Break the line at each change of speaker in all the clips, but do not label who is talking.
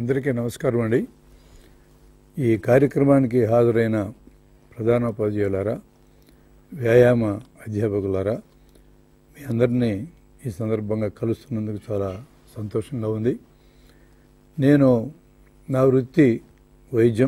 అందరికీ నమస్కారం అండి ఈ కార్యక్రమానికి హాజరైన ప్రధానోపాధ్యాయులారా వ్యాయామ అధ్యాపకులారా మీ అందరినీ ఈ సందర్భంగా కలుస్తున్నందుకు చాలా సంతోషంగా ఉంది నేను నా వృత్తి వైద్యం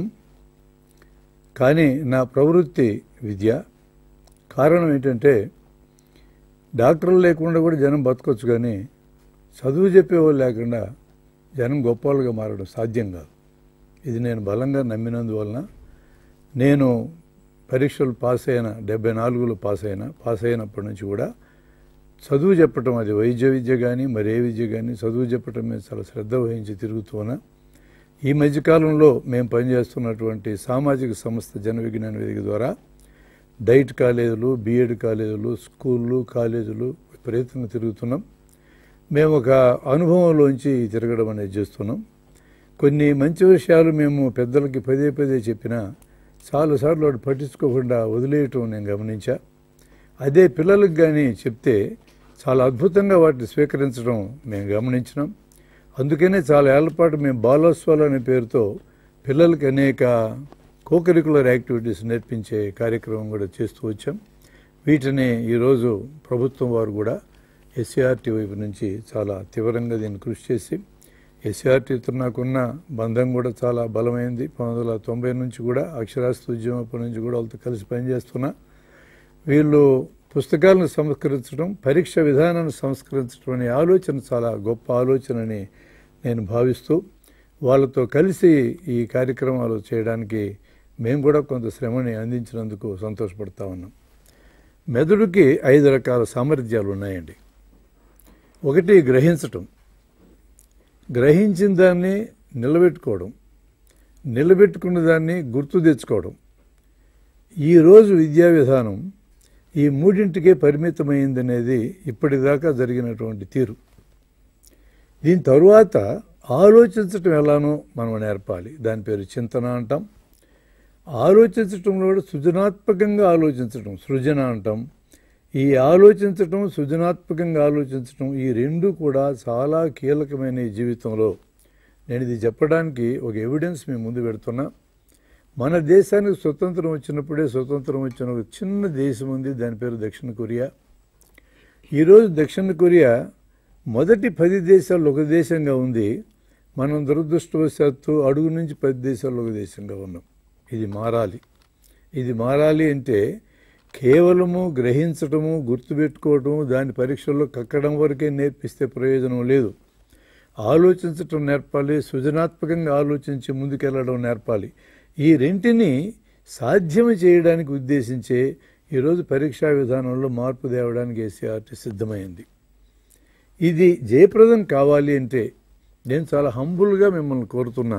కానీ నా ప్రవృత్తి విద్య కారణం ఏంటంటే డాక్టర్లు లేకుండా కూడా జనం బతకొచ్చు కానీ చదువు చెప్పేవాళ్ళు లేకుండా జనం గొప్పవాళ్ళుగా మారడం సాధ్యం కాదు ఇది నేను బలంగా నమ్మినందువలన నేను పరీక్షలు పాస్ అయిన డెబ్బై నాలుగులో పాస్ అయిన పాస్ అయినప్పటి నుంచి కూడా చదువు చెప్పటం అది వైద్య విద్య కానీ మరే విద్య కానీ చదువు చెప్పటం మీద చాలా శ్రద్ధ వహించి తిరుగుతున్నా ఈ మధ్యకాలంలో మేము పనిచేస్తున్నటువంటి సామాజిక సంస్థ జన విజ్ఞాన వేదిక ద్వారా డైట్ కాలేజీలు బీఎడ్ కాలేజీలు స్కూళ్ళు కాలేజీలు విపరీతంగా తిరుగుతున్నాం మేము ఒక అనుభవంలోంచి తిరగడం అనేది చేస్తున్నాం కొన్ని మంచి విషయాలు మేము పెద్దలకి పదే పదే చెప్పినా చాలాసార్లు వాడు పట్టించుకోకుండా వదిలేయటం నేను గమనించా అదే పిల్లలకు కానీ చెప్తే చాలా అద్భుతంగా వాటిని స్వీకరించడం మేము గమనించినాం అందుకనే చాలా ఏళ్ల పాటు మేము బాలోత్సవాలు అనే పేరుతో పిల్లలకి అనేక కోకరికులర్ యాక్టివిటీస్ నేర్పించే కార్యక్రమం కూడా చేస్తూ వచ్చాం వీటిని ఈరోజు ప్రభుత్వం వారు కూడా ఎస్సీఆర్టీ వైపు నుంచి చాలా తీవ్రంగా దీన్ని కృషి చేసి ఎస్సీఆర్టీతో నాకున్న బంధం కూడా చాలా బలమైంది పంతొమ్మిది వందల తొంభై నుంచి కూడా అక్షరాస్యత ఉద్యమం అప్పటి నుంచి కూడా వాళ్ళతో కలిసి పనిచేస్తున్నా వీళ్ళు పుస్తకాలను సంస్కరించడం పరీక్ష విధానాన్ని సంస్కరించడం అనే ఆలోచన చాలా గొప్ప ఆలోచనని నేను భావిస్తూ వాళ్ళతో కలిసి ఈ కార్యక్రమాలు చేయడానికి మేము కూడా కొంత శ్రమని అందించినందుకు సంతోషపడతా ఉన్నాం మెదడుకి ఐదు రకాల సామర్థ్యాలు ఉన్నాయండి ఒకటి గ్రహించటం గ్రహించిన దాన్ని నిలబెట్టుకోవడం నిలబెట్టుకున్న దాన్ని గుర్తు తెచ్చుకోవడం ఈరోజు విద్యా విధానం ఈ మూడింటికే పరిమితమైందనేది ఇప్పటిదాకా జరిగినటువంటి తీరు దీని తరువాత ఆలోచించటం ఎలానో మనం నేర్పాలి దాని పేరు చింతన అంటాం ఆలోచించటంలో కూడా సృజనాత్మకంగా ఆలోచించటం సృజన అంటాం ఈ ఆలోచించటం సృజనాత్మకంగా ఆలోచించటం ఈ రెండు కూడా చాలా కీలకమైన ఈ జీవితంలో నేను ఇది చెప్పడానికి ఒక ఎవిడెన్స్ మీ ముందు పెడుతున్నా మన దేశానికి స్వతంత్రం వచ్చినప్పుడే స్వతంత్రం వచ్చిన ఒక చిన్న దేశం ఉంది దాని పేరు దక్షిణ కొరియా ఈరోజు దక్షిణ కొరియా మొదటి పది దేశాల్లో ఒక దేశంగా ఉంది మనం దురదృష్టవశాత్తు అడుగు నుంచి పది దేశాల్లో ఒక దేశంగా ఉన్నాం ఇది మారాలి ఇది మారాలి అంటే కేవలము గ్రహించటము గుర్తుపెట్టుకోవటము దాని పరీక్షల్లో కక్కడం వరకే నేర్పిస్తే ప్రయోజనం లేదు ఆలోచించటం నేర్పాలి సృజనాత్మకంగా ఆలోచించి ముందుకెళ్ళడం నేర్పాలి ఈ రెంటిని సాధ్యం చేయడానికి ఉద్దేశించే ఈరోజు పరీక్షా విధానంలో మార్పు తేవడానికి ఎస్సీఆర్టీ సిద్ధమైంది ఇది జయప్రదం కావాలి అంటే నేను చాలా హంబుల్గా మిమ్మల్ని కోరుతున్నా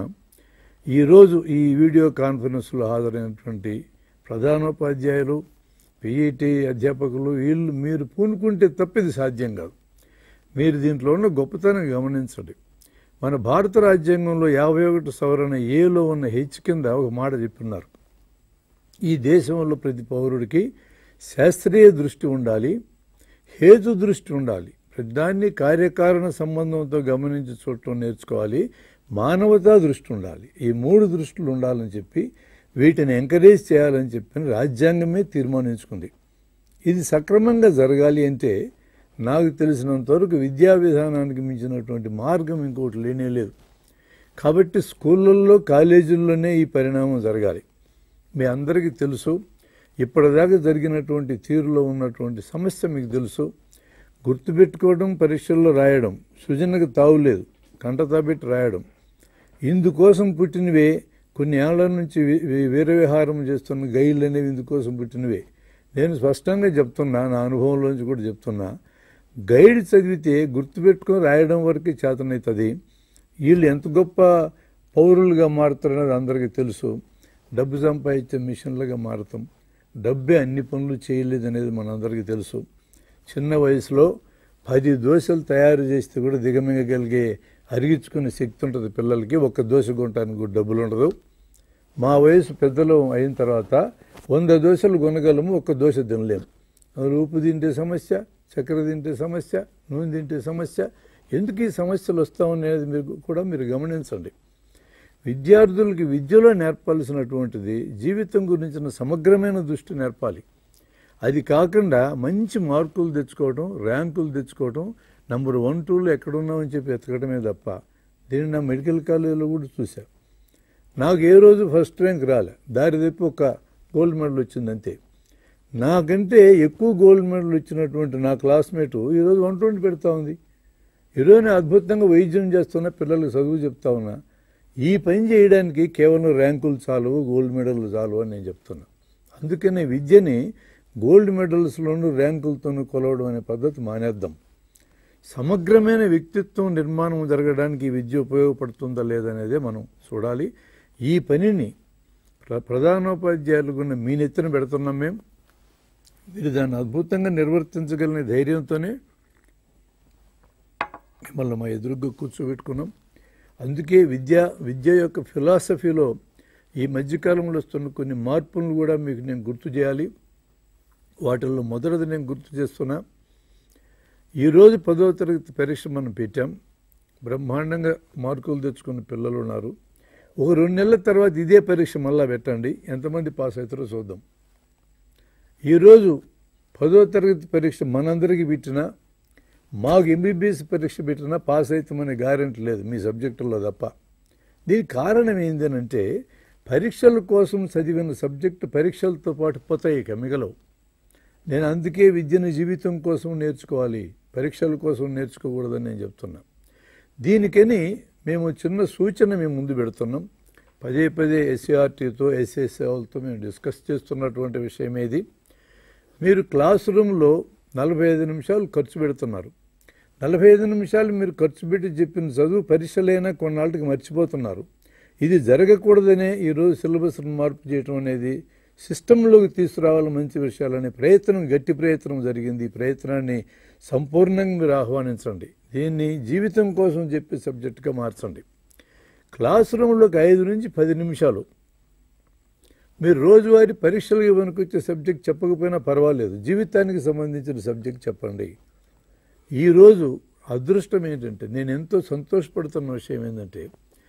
ఈరోజు ఈ వీడియో కాన్ఫరెన్స్లో హాజరైనటువంటి ప్రధానోపాధ్యాయులు పీఈటీ అధ్యాపకులు వీళ్ళు మీరు పూనుకుంటే తప్పిది సాధ్యం కాదు మీరు దీంట్లో ఉన్న గొప్పతనం గమనించండి మన భారత రాజ్యాంగంలో యాభై ఒకటి సవరణ ఏలో ఉన్న హెచ్ కింద ఒక మాట చెప్పున్నారు ఈ దేశంలో ప్రతి పౌరుడికి శాస్త్రీయ దృష్టి ఉండాలి హేతు దృష్టి ఉండాలి ప్రతిదాన్ని కార్యకారణ సంబంధంతో గమనించి చూడటం నేర్చుకోవాలి మానవతా దృష్టి ఉండాలి ఈ మూడు దృష్టిలు ఉండాలని చెప్పి వీటిని ఎంకరేజ్ చేయాలని చెప్పి రాజ్యాంగమే తీర్మానించుకుంది ఇది సక్రమంగా జరగాలి అంటే నాకు తెలిసినంత వరకు విద్యా విధానానికి మించినటువంటి మార్గం ఇంకోటి లేనే లేదు కాబట్టి స్కూళ్ళల్లో కాలేజీల్లోనే ఈ పరిణామం జరగాలి మీ అందరికీ తెలుసు ఇప్పటిదాకా జరిగినటువంటి తీరులో ఉన్నటువంటి సమస్య మీకు తెలుసు గుర్తుపెట్టుకోవడం పరీక్షల్లో రాయడం సృజనకు తావులేదు కంటతాబెట్టి రాయడం ఇందుకోసం పుట్టినవే కొన్ని ఏళ్ల నుంచి వీర విహారం చేస్తున్న గైళ్ళు అనేవి ఇందుకోసం పుట్టినవే నేను స్పష్టంగా చెప్తున్నా నా అనుభవంలోంచి కూడా చెప్తున్నా గైడ్ చదివితే గుర్తుపెట్టుకొని రాయడం వరకే చేతనవుతుంది వీళ్ళు ఎంత గొప్ప పౌరులుగా మారుతారనేది అందరికీ తెలుసు డబ్బు సంపాదించే మిషన్లుగా మారతాం డబ్బే అన్ని పనులు చేయలేదనేది మనందరికీ తెలుసు చిన్న వయసులో పది దోశలు తయారు చేస్తే కూడా దిగమింగగలిగే అరిగించుకునే శక్తి ఉంటుంది పిల్లలకి ఒక్క దోశ కొనడానికి కూడా డబ్బులు ఉండదు మా వయసు పెద్దలు అయిన తర్వాత వంద దోశలు కొనగలము ఒక్క దోశ తినలేము అందులో ఉప్పు తింటే సమస్య చక్కెర తింటే సమస్య నూనె తింటే సమస్య ఎందుకు ఈ సమస్యలు వస్తామనేది మీరు కూడా మీరు గమనించండి విద్యార్థులకి విద్యలో నేర్పాల్సినటువంటిది జీవితం గురించిన సమగ్రమైన దృష్టి నేర్పాలి అది కాకుండా మంచి మార్కులు తెచ్చుకోవడం ర్యాంకులు తెచ్చుకోవడం నంబర్ వన్ టూలో ఎక్కడున్నామని చెప్పి ఎతకడమే తప్ప దీన్ని నా మెడికల్ కాలేజీలో కూడా చూశా నాకు ఏ రోజు ఫస్ట్ ర్యాంక్ రాలే దారి తప్పి ఒక గోల్డ్ మెడల్ వచ్చింది అంతే నాకంటే ఎక్కువ గోల్డ్ మెడల్ వచ్చినటువంటి నా క్లాస్మేటు ఈరోజు వన్ ట్వంటీ పెడతా ఉంది ఈరోజు నేను అద్భుతంగా వైద్యం చేస్తున్నా పిల్లలకు చదువు చెప్తా ఉన్నా ఈ పని చేయడానికి కేవలం ర్యాంకులు చాలు గోల్డ్ మెడల్ చాలు అని నేను చెప్తున్నా అందుకనే విద్యని గోల్డ్ మెడల్స్లోనూ ర్యాంకులతోనూ కొలవడం అనే పద్ధతి మానేద్దాం సమగ్రమైన వ్యక్తిత్వం నిర్మాణం జరగడానికి ఈ విద్య ఉపయోగపడుతుందా లేదనేదే మనం చూడాలి ఈ పనిని ప్ర ప్రధానోపాధ్యాయులకు ఉన్న మీ నెత్తిన పెడుతున్నాం మేము మీరు దాన్ని అద్భుతంగా నిర్వర్తించగలిగిన ధైర్యంతోనే మిమ్మల్ని మా ఎదురుగా కూర్చోబెట్టుకున్నాం అందుకే విద్య విద్య యొక్క ఫిలాసఫీలో ఈ మధ్యకాలంలో వస్తున్న కొన్ని మార్పులను కూడా మీకు నేను గుర్తు చేయాలి వాటిల్లో మొదటిది నేను గుర్తు చేస్తున్నా ఈరోజు పదవ తరగతి పరీక్ష మనం పెట్టాం బ్రహ్మాండంగా మార్కులు తెచ్చుకున్న పిల్లలు ఉన్నారు ఒక రెండు నెలల తర్వాత ఇదే పరీక్ష మళ్ళా పెట్టండి ఎంతమంది పాస్ అవుతారో చూద్దాం ఈరోజు పదో తరగతి పరీక్ష మనందరికీ పెట్టినా మాకు ఎంబీబీఎస్ పరీక్ష పెట్టినా పాస్ అవుతామనే గ్యారెంటీ లేదు మీ సబ్జెక్టుల్లో తప్ప దీనికి కారణం ఏంటంటే పరీక్షల కోసం చదివిన సబ్జెక్టు పరీక్షలతో పాటు పోతాయి ఇక మిగలవు నేను అందుకే విద్యను జీవితం కోసం నేర్చుకోవాలి పరీక్షల కోసం నేర్చుకోకూడదని నేను చెప్తున్నా దీనికని మేము చిన్న సూచన మేము ముందు పెడుతున్నాం పదే పదే ఎస్సీఆర్టీతో ఎస్ఎస్ఏలతో మేము డిస్కస్ చేస్తున్నటువంటి విషయం ఏది మీరు క్లాస్ రూమ్లో నలభై ఐదు నిమిషాలు ఖర్చు పెడుతున్నారు నలభై ఐదు నిమిషాలు మీరు ఖర్చు పెట్టి చెప్పిన చదువు పరీక్షలైనా కొన్నాళ్ళకి మర్చిపోతున్నారు ఇది జరగకూడదనే ఈరోజు సిలబస్ను మార్పు చేయటం అనేది సిస్టంలోకి తీసుకురావాలి మంచి విషయాలనే ప్రయత్నం గట్టి ప్రయత్నం జరిగింది ఈ ప్రయత్నాన్ని సంపూర్ణంగా మీరు ఆహ్వానించండి దీన్ని జీవితం కోసం చెప్పే సబ్జెక్టుగా మార్చండి క్లాస్ రూమ్లోకి ఐదు నుంచి పది నిమిషాలు మీరు రోజువారీ పరీక్షలకు వెనుకొచ్చే సబ్జెక్ట్ చెప్పకపోయినా పర్వాలేదు జీవితానికి సంబంధించిన సబ్జెక్ట్ చెప్పండి ఈరోజు అదృష్టం ఏంటంటే నేను ఎంతో సంతోషపడుతున్న విషయం ఏంటంటే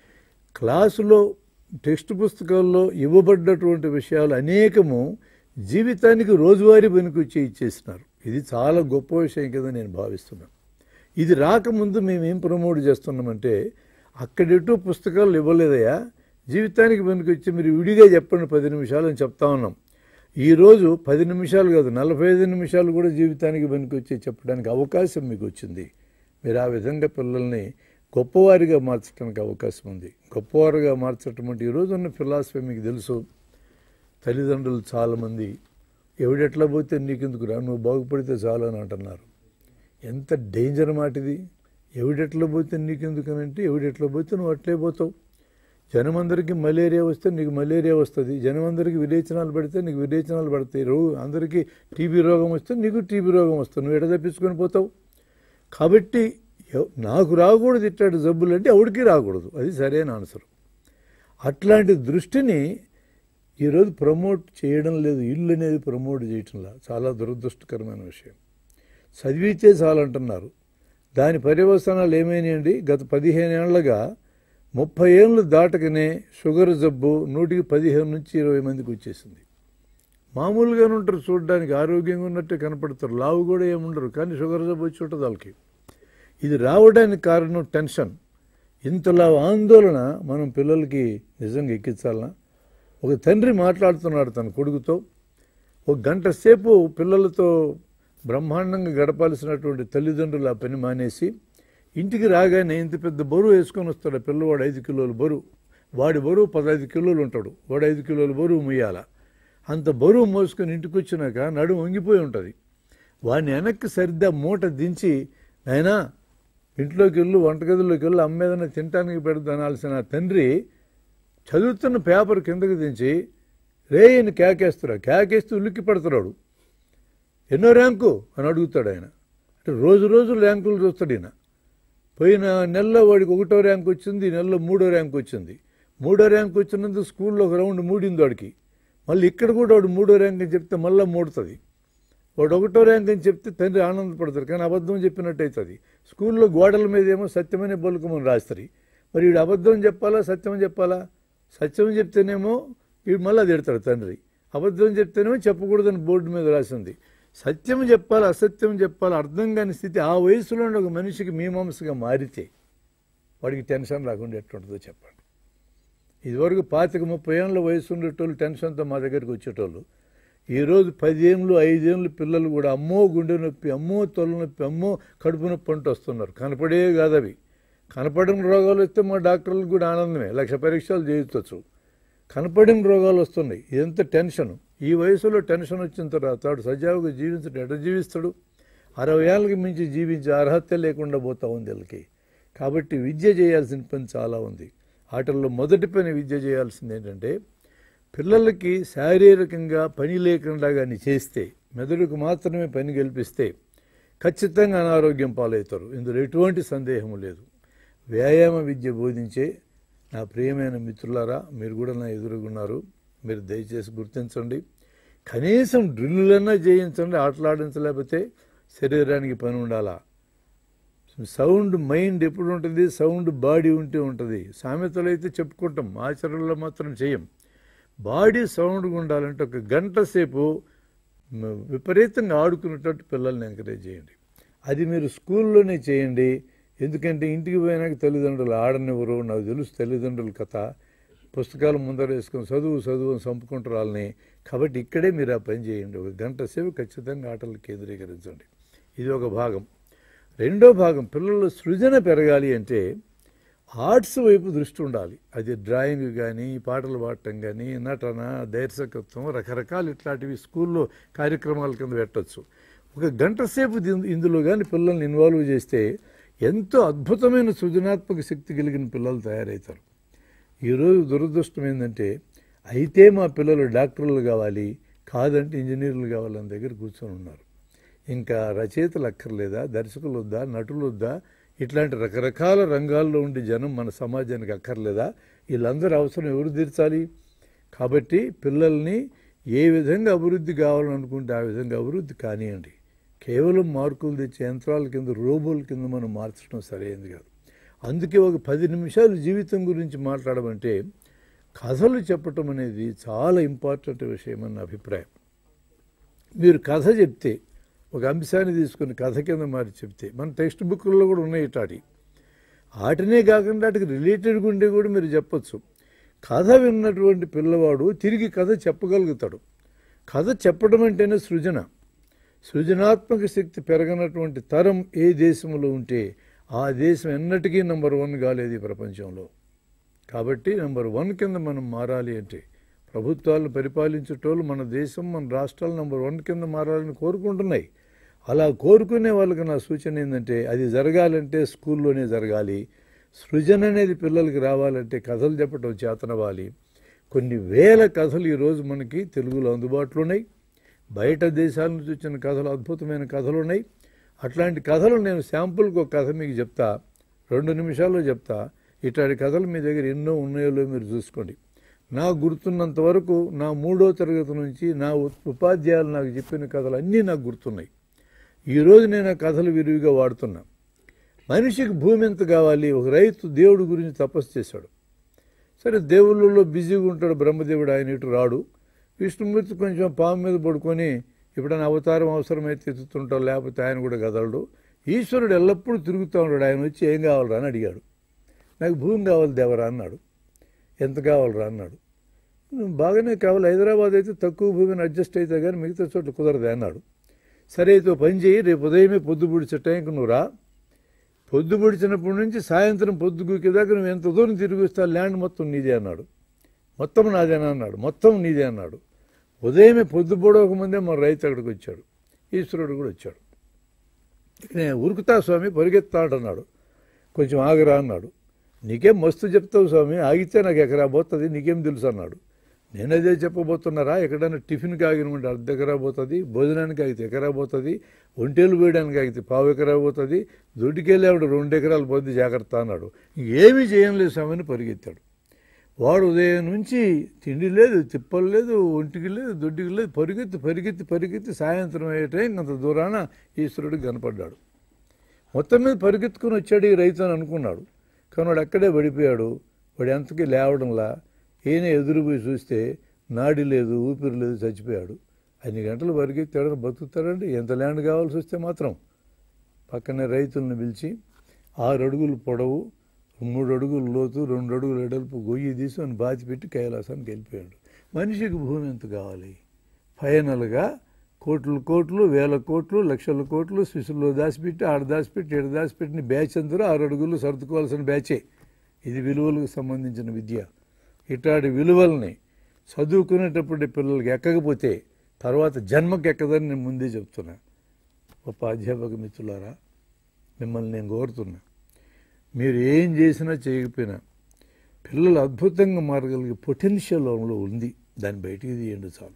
క్లాసులో టెక్స్ట్ పుస్తకాల్లో ఇవ్వబడ్డటువంటి విషయాలు అనేకము జీవితానికి రోజువారీ వెనుకొచ్చి ఇచ్చేసినారు ఇది చాలా గొప్ప విషయం కదా నేను భావిస్తున్నాను ఇది రాకముందు మేము ఏం ప్రమోట్ చేస్తున్నామంటే అక్కడెటు పుస్తకాలు ఇవ్వలేదయా జీవితానికి వెనుకొచ్చి మీరు విడిగా చెప్పండి పది నిమిషాలు అని చెప్తా ఉన్నాం ఈరోజు పది నిమిషాలు కాదు నలభై ఐదు నిమిషాలు కూడా జీవితానికి వెనుకొచ్చి చెప్పడానికి అవకాశం మీకు వచ్చింది మీరు ఆ విధంగా పిల్లల్ని గొప్పవారిగా మార్చడానికి అవకాశం ఉంది గొప్పవారుగా మార్చటం అంటే ఈరోజు ఉన్న ఫిలాసఫీ మీకు తెలుసు తల్లిదండ్రులు చాలామంది ఎవడెట్లా పోతే నీకెందుకు రా నువ్వు బాగుపడితే చాలు అని అంటున్నారు ఎంత డేంజర్ మాట ఇది ఎవడెట్లా పోతే నీకెందుకు అని అంటే ఎవడెట్లా పోతే నువ్వు అట్లే పోతావు జనమందరికీ మలేరియా వస్తే నీకు మలేరియా వస్తుంది జనమందరికీ విరేచనాలు పడితే నీకు విరేచనాలు పడతాయి రో అందరికీ టీబీ రోగం వస్తే నీకు టీబీ రోగం వస్తుంది నువ్వు ఎడ తప్పించుకొని పోతావు కాబట్టి ఎవ- నాకు రాకూడదు ఇట్లాంటి జబ్బులు అంటే ఎవడికి రాకూడదు అది సరైన ఆన్సర్ అట్లాంటి దృష్టిని ఈరోజు ప్రమోట్ చేయడం లేదు ఇల్లు అనేది ప్రమోట్ చేయటంలా చాలా దురదృష్టకరమైన విషయం చదివితే చాలంటున్నారు దాని పర్యవసానాలు ఏమైనాయండి గత పదిహేను ఏళ్లుగా ముప్పై ఏళ్ళు దాటకనే షుగర్ జబ్బు నూటికి పదిహేను నుంచి ఇరవై మందికి వచ్చేసింది మామూలుగానే ఉంటారు చూడడానికి ఆరోగ్యంగా ఉన్నట్టే కనపడతారు లావు కూడా ఏముండరు కానీ షుగర్ జబ్బు వచ్చి ఉంటుంది వాళ్ళకి ఇది రావడానికి కారణం టెన్షన్ ఇంతలా ఆందోళన మనం పిల్లలకి నిజంగా ఎక్కించాలనా ఒక తండ్రి మాట్లాడుతున్నాడు తన కొడుకుతో ఒక గంట సేపు పిల్లలతో బ్రహ్మాండంగా గడపాల్సినటువంటి తల్లిదండ్రులు ఆ పని మానేసి ఇంటికి రాగానే ఇంత పెద్ద బరువు వేసుకొని వస్తాడు ఆ పిల్లవాడు ఐదు కిలోలు బరువు వాడి బరువు పదహైదు కిలోలు ఉంటాడు వాడు ఐదు కిలోలు బరువు ముయ్యాల అంత బరువు మోసుకొని ఇంటికి వచ్చినాక నడుము వంగిపోయి ఉంటుంది వాడిని వెనక్కి సరిద్దా మూట దించి నాయనా ఇంట్లోకి వెళ్ళు వంటగదిలోకి వెళ్ళి అమ్మేదన్నా తినటానికి పెడతానాల్సిన తండ్రి చదువుతున్న పేపర్ కిందకి దించి రేయని కేకేస్తురా కేకేస్తూ ఉలిక్కి పడుతున్నాడు ఎన్నో ర్యాంకు అని అడుగుతాడు ఆయన అంటే రోజు రోజు ర్యాంకులు చూస్తాడు ఈయన పోయిన నెలలో వాడికి ఒకటో ర్యాంక్ వచ్చింది ఈ నెలలో మూడో ర్యాంక్ వచ్చింది మూడో ర్యాంక్ వచ్చినందుకు స్కూల్లో ఒక రౌండ్ మూడింది వాడికి మళ్ళీ ఇక్కడ కూడా వాడు మూడో ర్యాంక్ అని చెప్తే మళ్ళీ మూడుతుంది వాడు ఒకటో ర్యాంక్ అని చెప్తే తండ్రి ఆనందపడతారు కానీ అబద్ధం చెప్పినట్టు అవుతుంది స్కూల్లో గోడల మీద ఏమో సత్యమైన బొలకమని రాస్తారు మరి వీడు అబద్ధం చెప్పాలా సత్యం చెప్పాలా సత్యం చెప్తేనేమో వీడు మళ్ళీ తిడతాడు తండ్రి అబద్ధం చెప్తేనేమో చెప్పకూడదని బోర్డు మీద రాసింది సత్యం చెప్పాలి అసత్యం చెప్పాలి అర్థం కాని స్థితి ఆ వయసులో ఒక మనిషికి మీమాంసగా మారితే వాడికి టెన్షన్ రాకుండా ఎట్లుంటుందో చెప్పండి ఇదివరకు పాతిక ముప్పై ఏళ్ళ వయసు ఉండేటోళ్ళు టెన్షన్తో మా దగ్గరికి వచ్చేటోళ్ళు ఈరోజు పదేళ్ళు ఐదేళ్ళు పిల్లలు కూడా అమ్మో గుండె నొప్పి అమ్మో తొల నొప్పి అమ్మో కడుపు నొప్పి అంటూ వస్తున్నారు కనపడే కాదు అవి కనపడిన రోగాలు వస్తే మా డాక్టర్లకు కూడా ఆనందమే లక్ష పరీక్షలు చేయించవచ్చు కనపడిన రోగాలు వస్తున్నాయి ఎంత టెన్షన్ ఈ వయసులో టెన్షన్ వచ్చిన తర్వాత వాడు సజావుగా జీవించడం ఎట జీవిస్తాడు అరవై ఏళ్ళకి మించి జీవించే అర్హత లేకుండా పోతా ఉంది వీళ్ళకి కాబట్టి విద్య చేయాల్సిన పని చాలా ఉంది వాటిల్లో మొదటి పని విద్య చేయాల్సింది ఏంటంటే పిల్లలకి శారీరకంగా పని లేకుండా కానీ చేస్తే మెదడుకు మాత్రమే పని కల్పిస్తే ఖచ్చితంగా అనారోగ్యం పాలవుతారు ఇందులో ఎటువంటి సందేహం లేదు వ్యాయామ విద్య బోధించే నా ప్రియమైన మిత్రులారా మీరు కూడా నా ఎదురుగున్నారు మీరు దయచేసి గుర్తించండి కనీసం డ్రిల్లులన్నా చేయించండి ఆటలాడించలేకపోతే శరీరానికి పని ఉండాలా సౌండ్ మైండ్ ఎప్పుడు ఉంటుంది సౌండ్ బాడీ ఉంటే ఉంటుంది సామెతలు అయితే చెప్పుకుంటాం ఆచరణలో మాత్రం చేయం బాడీ సౌండ్గా ఉండాలంటే ఒక గంట సేపు మ- విపరీతంగా ఆడుకునేటట్టు పిల్లల్ని ఎంకరేజ్ చేయండి అది మీరు స్కూల్లోనే చేయండి ఎందుకంటే ఇంటికి పోయినాక తల్లిదండ్రులు ఆడనివ్వరు నాకు తెలుసు తల్లిదండ్రుల కథ పుస్తకాలు ముందర వేసుకొని చదువు చదువు అని చంపుకుంటారు వాళ్ళని కాబట్టి ఇక్కడే మీరు ఆ పని చేయండి ఒక గంట సేపు ఖచ్చితంగా ఆటలు కేంద్రీకరించండి ఇది ఒక భాగం రెండో భాగం పిల్లల సృజన పెరగాలి అంటే ఆర్ట్స్ వైపు దృష్టి ఉండాలి అది డ్రాయింగ్ కానీ పాటలు పాడటం కానీ నటన దర్శకత్వం రకరకాల ఇట్లాంటివి స్కూల్లో కార్యక్రమాల కింద పెట్టచ్చు ఒక గంట సేపు దీని- ఇందులో కానీ పిల్లల్ని ఇన్వాల్వ్ చేస్తే ఎంతో అద్భుతమైన సృజనాత్మక శక్తి కలిగిన పిల్లలు తయారవుతారు ఈరోజు దురదృష్టం ఏంటంటే అయితే మా పిల్లలు డాక్టర్లు కావాలి కాదంటే ఇంజనీర్లు కావాలని దగ్గర కూర్చొని ఉన్నారు ఇంకా రచయితలు అక్కర్లేదా దర్శకులు వద్దా నటులు వద్దా ఇట్లాంటి రకరకాల రంగాల్లో ఉండే జనం మన సమాజానికి అక్కర్లేదా వీళ్ళందరూ అవసరం ఎవరు తీర్చాలి కాబట్టి పిల్లల్ని ఏ విధంగా అభివృద్ధి కావాలనుకుంటే ఆ విధంగా అభివృద్ధి కానివ్వండి కేవలం మార్కులు తెచ్చే యంత్రాల కింద రోబోల కింద మనం మార్చడం సరైనది కాదు అందుకే ఒక పది నిమిషాలు జీవితం గురించి మాట్లాడమంటే కథలు చెప్పటం అనేది చాలా ఇంపార్టెంట్ విషయం అని నా అభిప్రాయం మీరు కథ చెప్తే ఒక అంశాన్ని తీసుకుని కథ కింద మారి చెప్తే మన టెక్స్ట్ బుక్లలో కూడా ఉన్నాయి ఇటాటి వాటినే కాకుండా వాటికి రిలేటెడ్గా ఉండే కూడా మీరు చెప్పొచ్చు కథ విన్నటువంటి పిల్లవాడు తిరిగి కథ చెప్పగలుగుతాడు కథ చెప్పడం అంటేనే సృజన సృజనాత్మక శక్తి పెరగనటువంటి తరం ఏ దేశంలో ఉంటే ఆ దేశం ఎన్నటికీ నెంబర్ వన్ కాలేదు ఈ ప్రపంచంలో కాబట్టి నెంబర్ వన్ కింద మనం మారాలి అంటే ప్రభుత్వాలను పరిపాలించేటోళ్ళు మన దేశం మన రాష్ట్రాలు నెంబర్ వన్ కింద మారాలని కోరుకుంటున్నాయి అలా కోరుకునే వాళ్ళకి నా సూచన ఏంటంటే అది జరగాలంటే స్కూల్లోనే జరగాలి సృజన అనేది పిల్లలకి రావాలంటే కథలు చెప్పడం చేతనవ్వాలి కొన్ని వేల కథలు ఈరోజు మనకి తెలుగులో అందుబాటులో ఉన్నాయి బయట దేశాల నుంచి వచ్చిన కథలు అద్భుతమైన కథలు ఉన్నాయి అట్లాంటి కథలు నేను శాంపుల్కి ఒక కథ మీకు చెప్తా రెండు నిమిషాల్లో చెప్తా ఇట్లాంటి కథలు మీ దగ్గర ఎన్నో ఉన్నాయో లేవో మీరు చూసుకోండి నాకు గుర్తున్నంత వరకు నా మూడో తరగతి నుంచి నా ఉ- ఉపాధ్యాయులు నాకు చెప్పిన కథలు అన్నీ నాకు గుర్తున్నాయి ఈరోజు నేను ఆ కథలు విరివిగా వాడుతున్నా మనిషికి భూమి ఎంత కావాలి ఒక రైతు దేవుడి గురించి తపస్సు చేశాడు సరే దేవుళ్ళలో బిజీగా ఉంటాడు బ్రహ్మదేవుడు ఆయన ఇటు రాడు విష్ణుమూర్తి కొంచెం పాము మీద పడుకొని ఎప్పుడైనా అవతారం అవసరమైతే ఎత్తుతుంటాడు లేకపోతే ఆయన కూడా కదలడు ఈశ్వరుడు ఎల్లప్పుడూ తిరుగుతూ ఉంటాడు ఆయన వచ్చి ఏం కావాలరా అని అడిగాడు నాకు భూమి కావాలి దేవరా అన్నాడు ఎంత కావాలరా అన్నాడు "నువ్వు బాగానే కావాలి హైదరాబాద్ అయితే తక్కువ భూమిని అడ్జస్ట్ అయితే కానీ మిగతా చోట్ల కుదరదు అన్నాడు సరే అయితే ఓ పని చేయి రేపు ఉదయమే పొద్దు పొడిచే టైంకి నువ్వు రా పొద్దు పొడిచినప్పటి నుంచి సాయంత్రం పొద్దు గూకేదాకా నువ్వు ఎంత దూరం తిరిగి వస్తా ల్యాండ్ మొత్తం నీదే అన్నాడు మొత్తం నాదేనా అన్నాడు మొత్తం నీదే అన్నాడు ఉదయమే పొద్దు పొడవక ముందే మన రైతు అక్కడికి వచ్చాడు ఈశ్వరుడు కూడా వచ్చాడు నేను ఉరుకుతా స్వామి పరిగెత్తాడన్నాడు కొంచెం ఆగరా అన్నాడు నీకేం మస్తు చెప్తావు స్వామి ఆగితే నాకు ఎకరా పోతుంది నీకేం తెలుసు అన్నాడు నేను అదే చెప్పబోతున్నారా ఎక్కడైనా టిఫిన్కి ఆగినమంటే అర్ధ ఎకరా పోతుంది భోజనానికి ఆగితే ఎకరా పోతుంది ఒంటేలు వేయడానికి ఆగితే పావు ఎకరా పోతుంది దొడ్డికెళ్ళి ఆవిడ రెండు ఎకరాలు పోతుంది జాగ్రత్త అన్నాడు ఏమీ చేయలేదు స్వామిని పరిగెత్తాడు వాడు ఉదయం నుంచి తిండి లేదు తిప్పలు లేదు ఒంటికి లేదు దొడ్డికి లేదు పరిగెత్తి పరిగెత్తి పరిగెత్తి సాయంత్రం అయ్యే టైం అంత దూరాన ఈశ్వరుడు కనపడ్డాడు మొత్తం మీద పరిగెత్తుకుని వచ్చాడు ఈ రైతు అని అనుకున్నాడు కానీ వాడు అక్కడే పడిపోయాడు వాడు ఎంతకీ లేవడంలా ఈయన ఎదురుపోయి చూస్తే నాడి లేదు ఊపిరి లేదు చచ్చిపోయాడు అన్ని గంటలు వరకు తేడా బతుకుతాడండి ఎంత ల్యాండ్ కావాల్సి వస్తే మాత్రం పక్కనే రైతులను పిలిచి ఆరు అడుగులు పొడవు మూడు అడుగులు లోతు రెండు అడుగులు ఎడల్పు గొయ్యి తీసుకొని బాతి పెట్టి కైలాసానికి వెళ్ళిపోయాడు మనిషికి భూమి ఎంత కావాలి ఫైనల్గా కోట్లు కోట్లు వేల కోట్లు లక్షల కోట్లు స్విస్లో దాచిపెట్టి ఆడ దాచిపెట్టి ఏడు దాచిపెట్టిన బ్యాచ్ అందరూ ఆరు అడుగులు సర్దుకోవాల్సిన బ్యాచే ఇది విలువలకు సంబంధించిన విద్య ఇట్లాంటి విలువల్ని చదువుకునేటప్పుడు పిల్లలకి ఎక్కకపోతే తర్వాత జన్మకి ఎక్కదని నేను ముందే చెప్తున్నా గొప్ప అధ్యాపక మిత్రులారా మిమ్మల్ని నేను కోరుతున్నా మీరు ఏం చేసినా చేయకపోయినా పిల్లలు అద్భుతంగా మారగలిగే పొటెన్షియల్ వాళ్ళలో ఉంది దాన్ని బయటికి తీయండి చాలు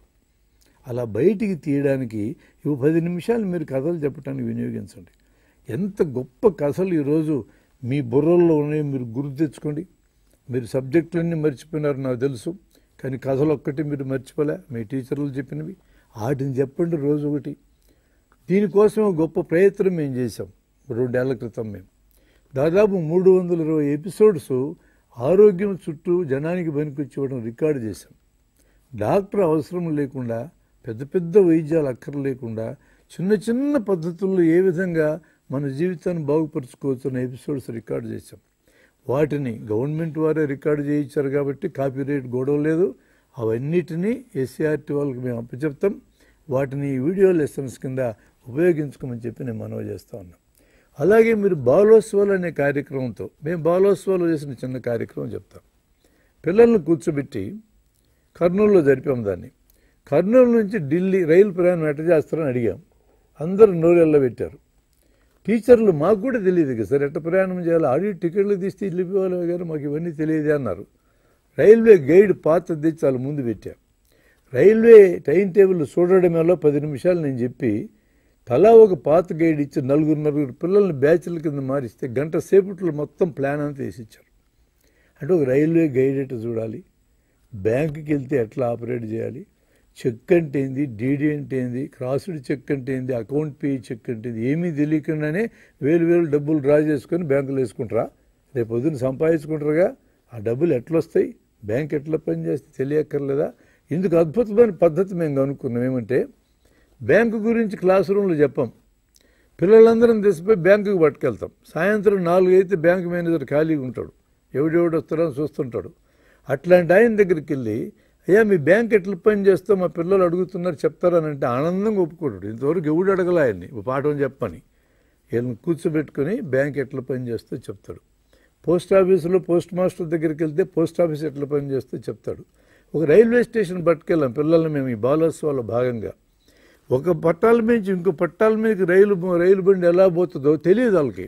అలా బయటికి తీయడానికి ఇవి పది నిమిషాలు మీరు కథలు చెప్పడానికి వినియోగించండి ఎంత గొప్ప కథలు ఈరోజు మీ బుర్రల్లో ఉన్నాయో మీరు గుర్తు తెచ్చుకోండి మీరు సబ్జెక్టులన్నీ మర్చిపోయినారు నాకు తెలుసు కానీ కథలు ఒక్కటి మీరు మర్చిపోలే మీ టీచర్లు చెప్పినవి వాటిని చెప్పండి రోజు ఒకటి దీనికోసం ఒక గొప్ప ప్రయత్నం మేము చేసాం రెండేళ్ల క్రితం మేము దాదాపు మూడు వందల ఇరవై ఎపిసోడ్స్ ఆరోగ్యం చుట్టూ జనానికి పనికొచ్చేవడం రికార్డు చేశాం డాక్టర్ అవసరం లేకుండా పెద్ద పెద్ద వైద్యాలు అక్కర లేకుండా చిన్న చిన్న పద్ధతుల్లో ఏ విధంగా మన జీవితాన్ని బాగుపరుచుకోవచ్చు అనే ఎపిసోడ్స్ రికార్డు చేశాం వాటిని గవర్నమెంట్ వారే రికార్డు చేయించారు కాబట్టి కాపీరైట్ గొడవ లేదు అవన్నిటినీ ఎస్సీఆర్టీ వాళ్ళకి మేము అప్పచెప్తాం వాటిని ఈ వీడియో లెసన్స్ కింద ఉపయోగించుకోమని చెప్పి నేను మనవి చేస్తా ఉన్నాం అలాగే మీరు బాలోత్సవాలు అనే కార్యక్రమంతో మేము బాలోత్సవాలు చేసిన చిన్న కార్యక్రమం చెప్తాం పిల్లల్ని కూర్చోబెట్టి కర్నూలులో జరిపాం దాన్ని కర్నూలు నుంచి ఢిల్లీ రైలు ప్రయాణం ఎట్ట చేస్తారని అడిగాం అందరూ నోరెళ్ళ పెట్టారు టీచర్లు మాకు కూడా తెలియదు కదా సార్ ఎట్ట ప్రయాణం చేయాలి ఆడి టికెట్లు తీస్తే వెళ్ళిపోవాలి గారు మాకు ఇవన్నీ తెలియదు అన్నారు రైల్వే గైడ్ పాత తెచ్చి చాలా ముందు పెట్టాం రైల్వే టైం టేబుల్ చూడడమేలో పది నిమిషాలు నేను చెప్పి తలా ఒక పాత గైడ్ ఇచ్చి నలుగురు నలుగురు పిల్లల్ని బ్యాచ్ల కింద మారిస్తే గంట సేపట్లో మొత్తం ప్లాన్ అంతా వేసిచ్చారు అంటే ఒక రైల్వే గైడ్ ఎట్లా చూడాలి బ్యాంకుకి వెళ్తే ఎట్లా ఆపరేట్ చేయాలి చెక్ అంటే ఏంది డీడీ అంటే ఏంది క్రాస్డ్ చెక్ అంటే ఏంది అకౌంట్ పే చెక్ అంటే ఏంది ఏమీ తెలియకుండానే వేలు వేలు డబ్బులు డ్రా చేసుకొని బ్యాంకులో వేసుకుంటారా రేపు పొద్దున్న సంపాదించుకుంటారుగా ఆ డబ్బులు ఎట్లా వస్తాయి బ్యాంక్ ఎట్లా పనిచేస్తే తెలియక్కర్లేదా ఇందుకు అద్భుతమైన పద్ధతి మేము కనుక్కున్నాం ఏమంటే బ్యాంకు గురించి క్లాస్ రూమ్లో చెప్పాం పిల్లలందరం తీసిపోయి బ్యాంకుకి పట్టుకెళ్తాం సాయంత్రం నాలుగు అయితే బ్యాంక్ మేనేజర్ ఖాళీగా ఉంటాడు ఎవడెవడు వస్తాడో అని చూస్తుంటాడు అట్లాంటి ఆయన దగ్గరికి వెళ్ళి అయ్యా మీ బ్యాంక్ ఎట్లా పని చేస్తో మా పిల్లలు అడుగుతున్నారు చెప్తారని అంటే ఆనందంగా ఒప్పుకోడు ఇంతవరకు ఎవడు అడగల ఆయన్ని ఓ పాఠం చెప్పని వీళ్ళని కూర్చోబెట్టుకొని బ్యాంక్ ఎట్లా పని చేస్తో చెప్తాడు పోస్ట్ ఆఫీసులో పోస్ట్ మాస్టర్ దగ్గరికి వెళ్తే పోస్ట్ ఆఫీస్ ఎట్లా పని చేస్తో చెప్తాడు ఒక రైల్వే స్టేషన్ పట్టుకెళ్ళాం పిల్లల్ని మేము ఈ బాలోత్సవాల భాగంగా ఒక పట్టాల నుంచి ఇంకో పట్టాల మీదకి రైలు రైలు బండి ఎలా పోతుందో తెలియదు వాళ్ళకి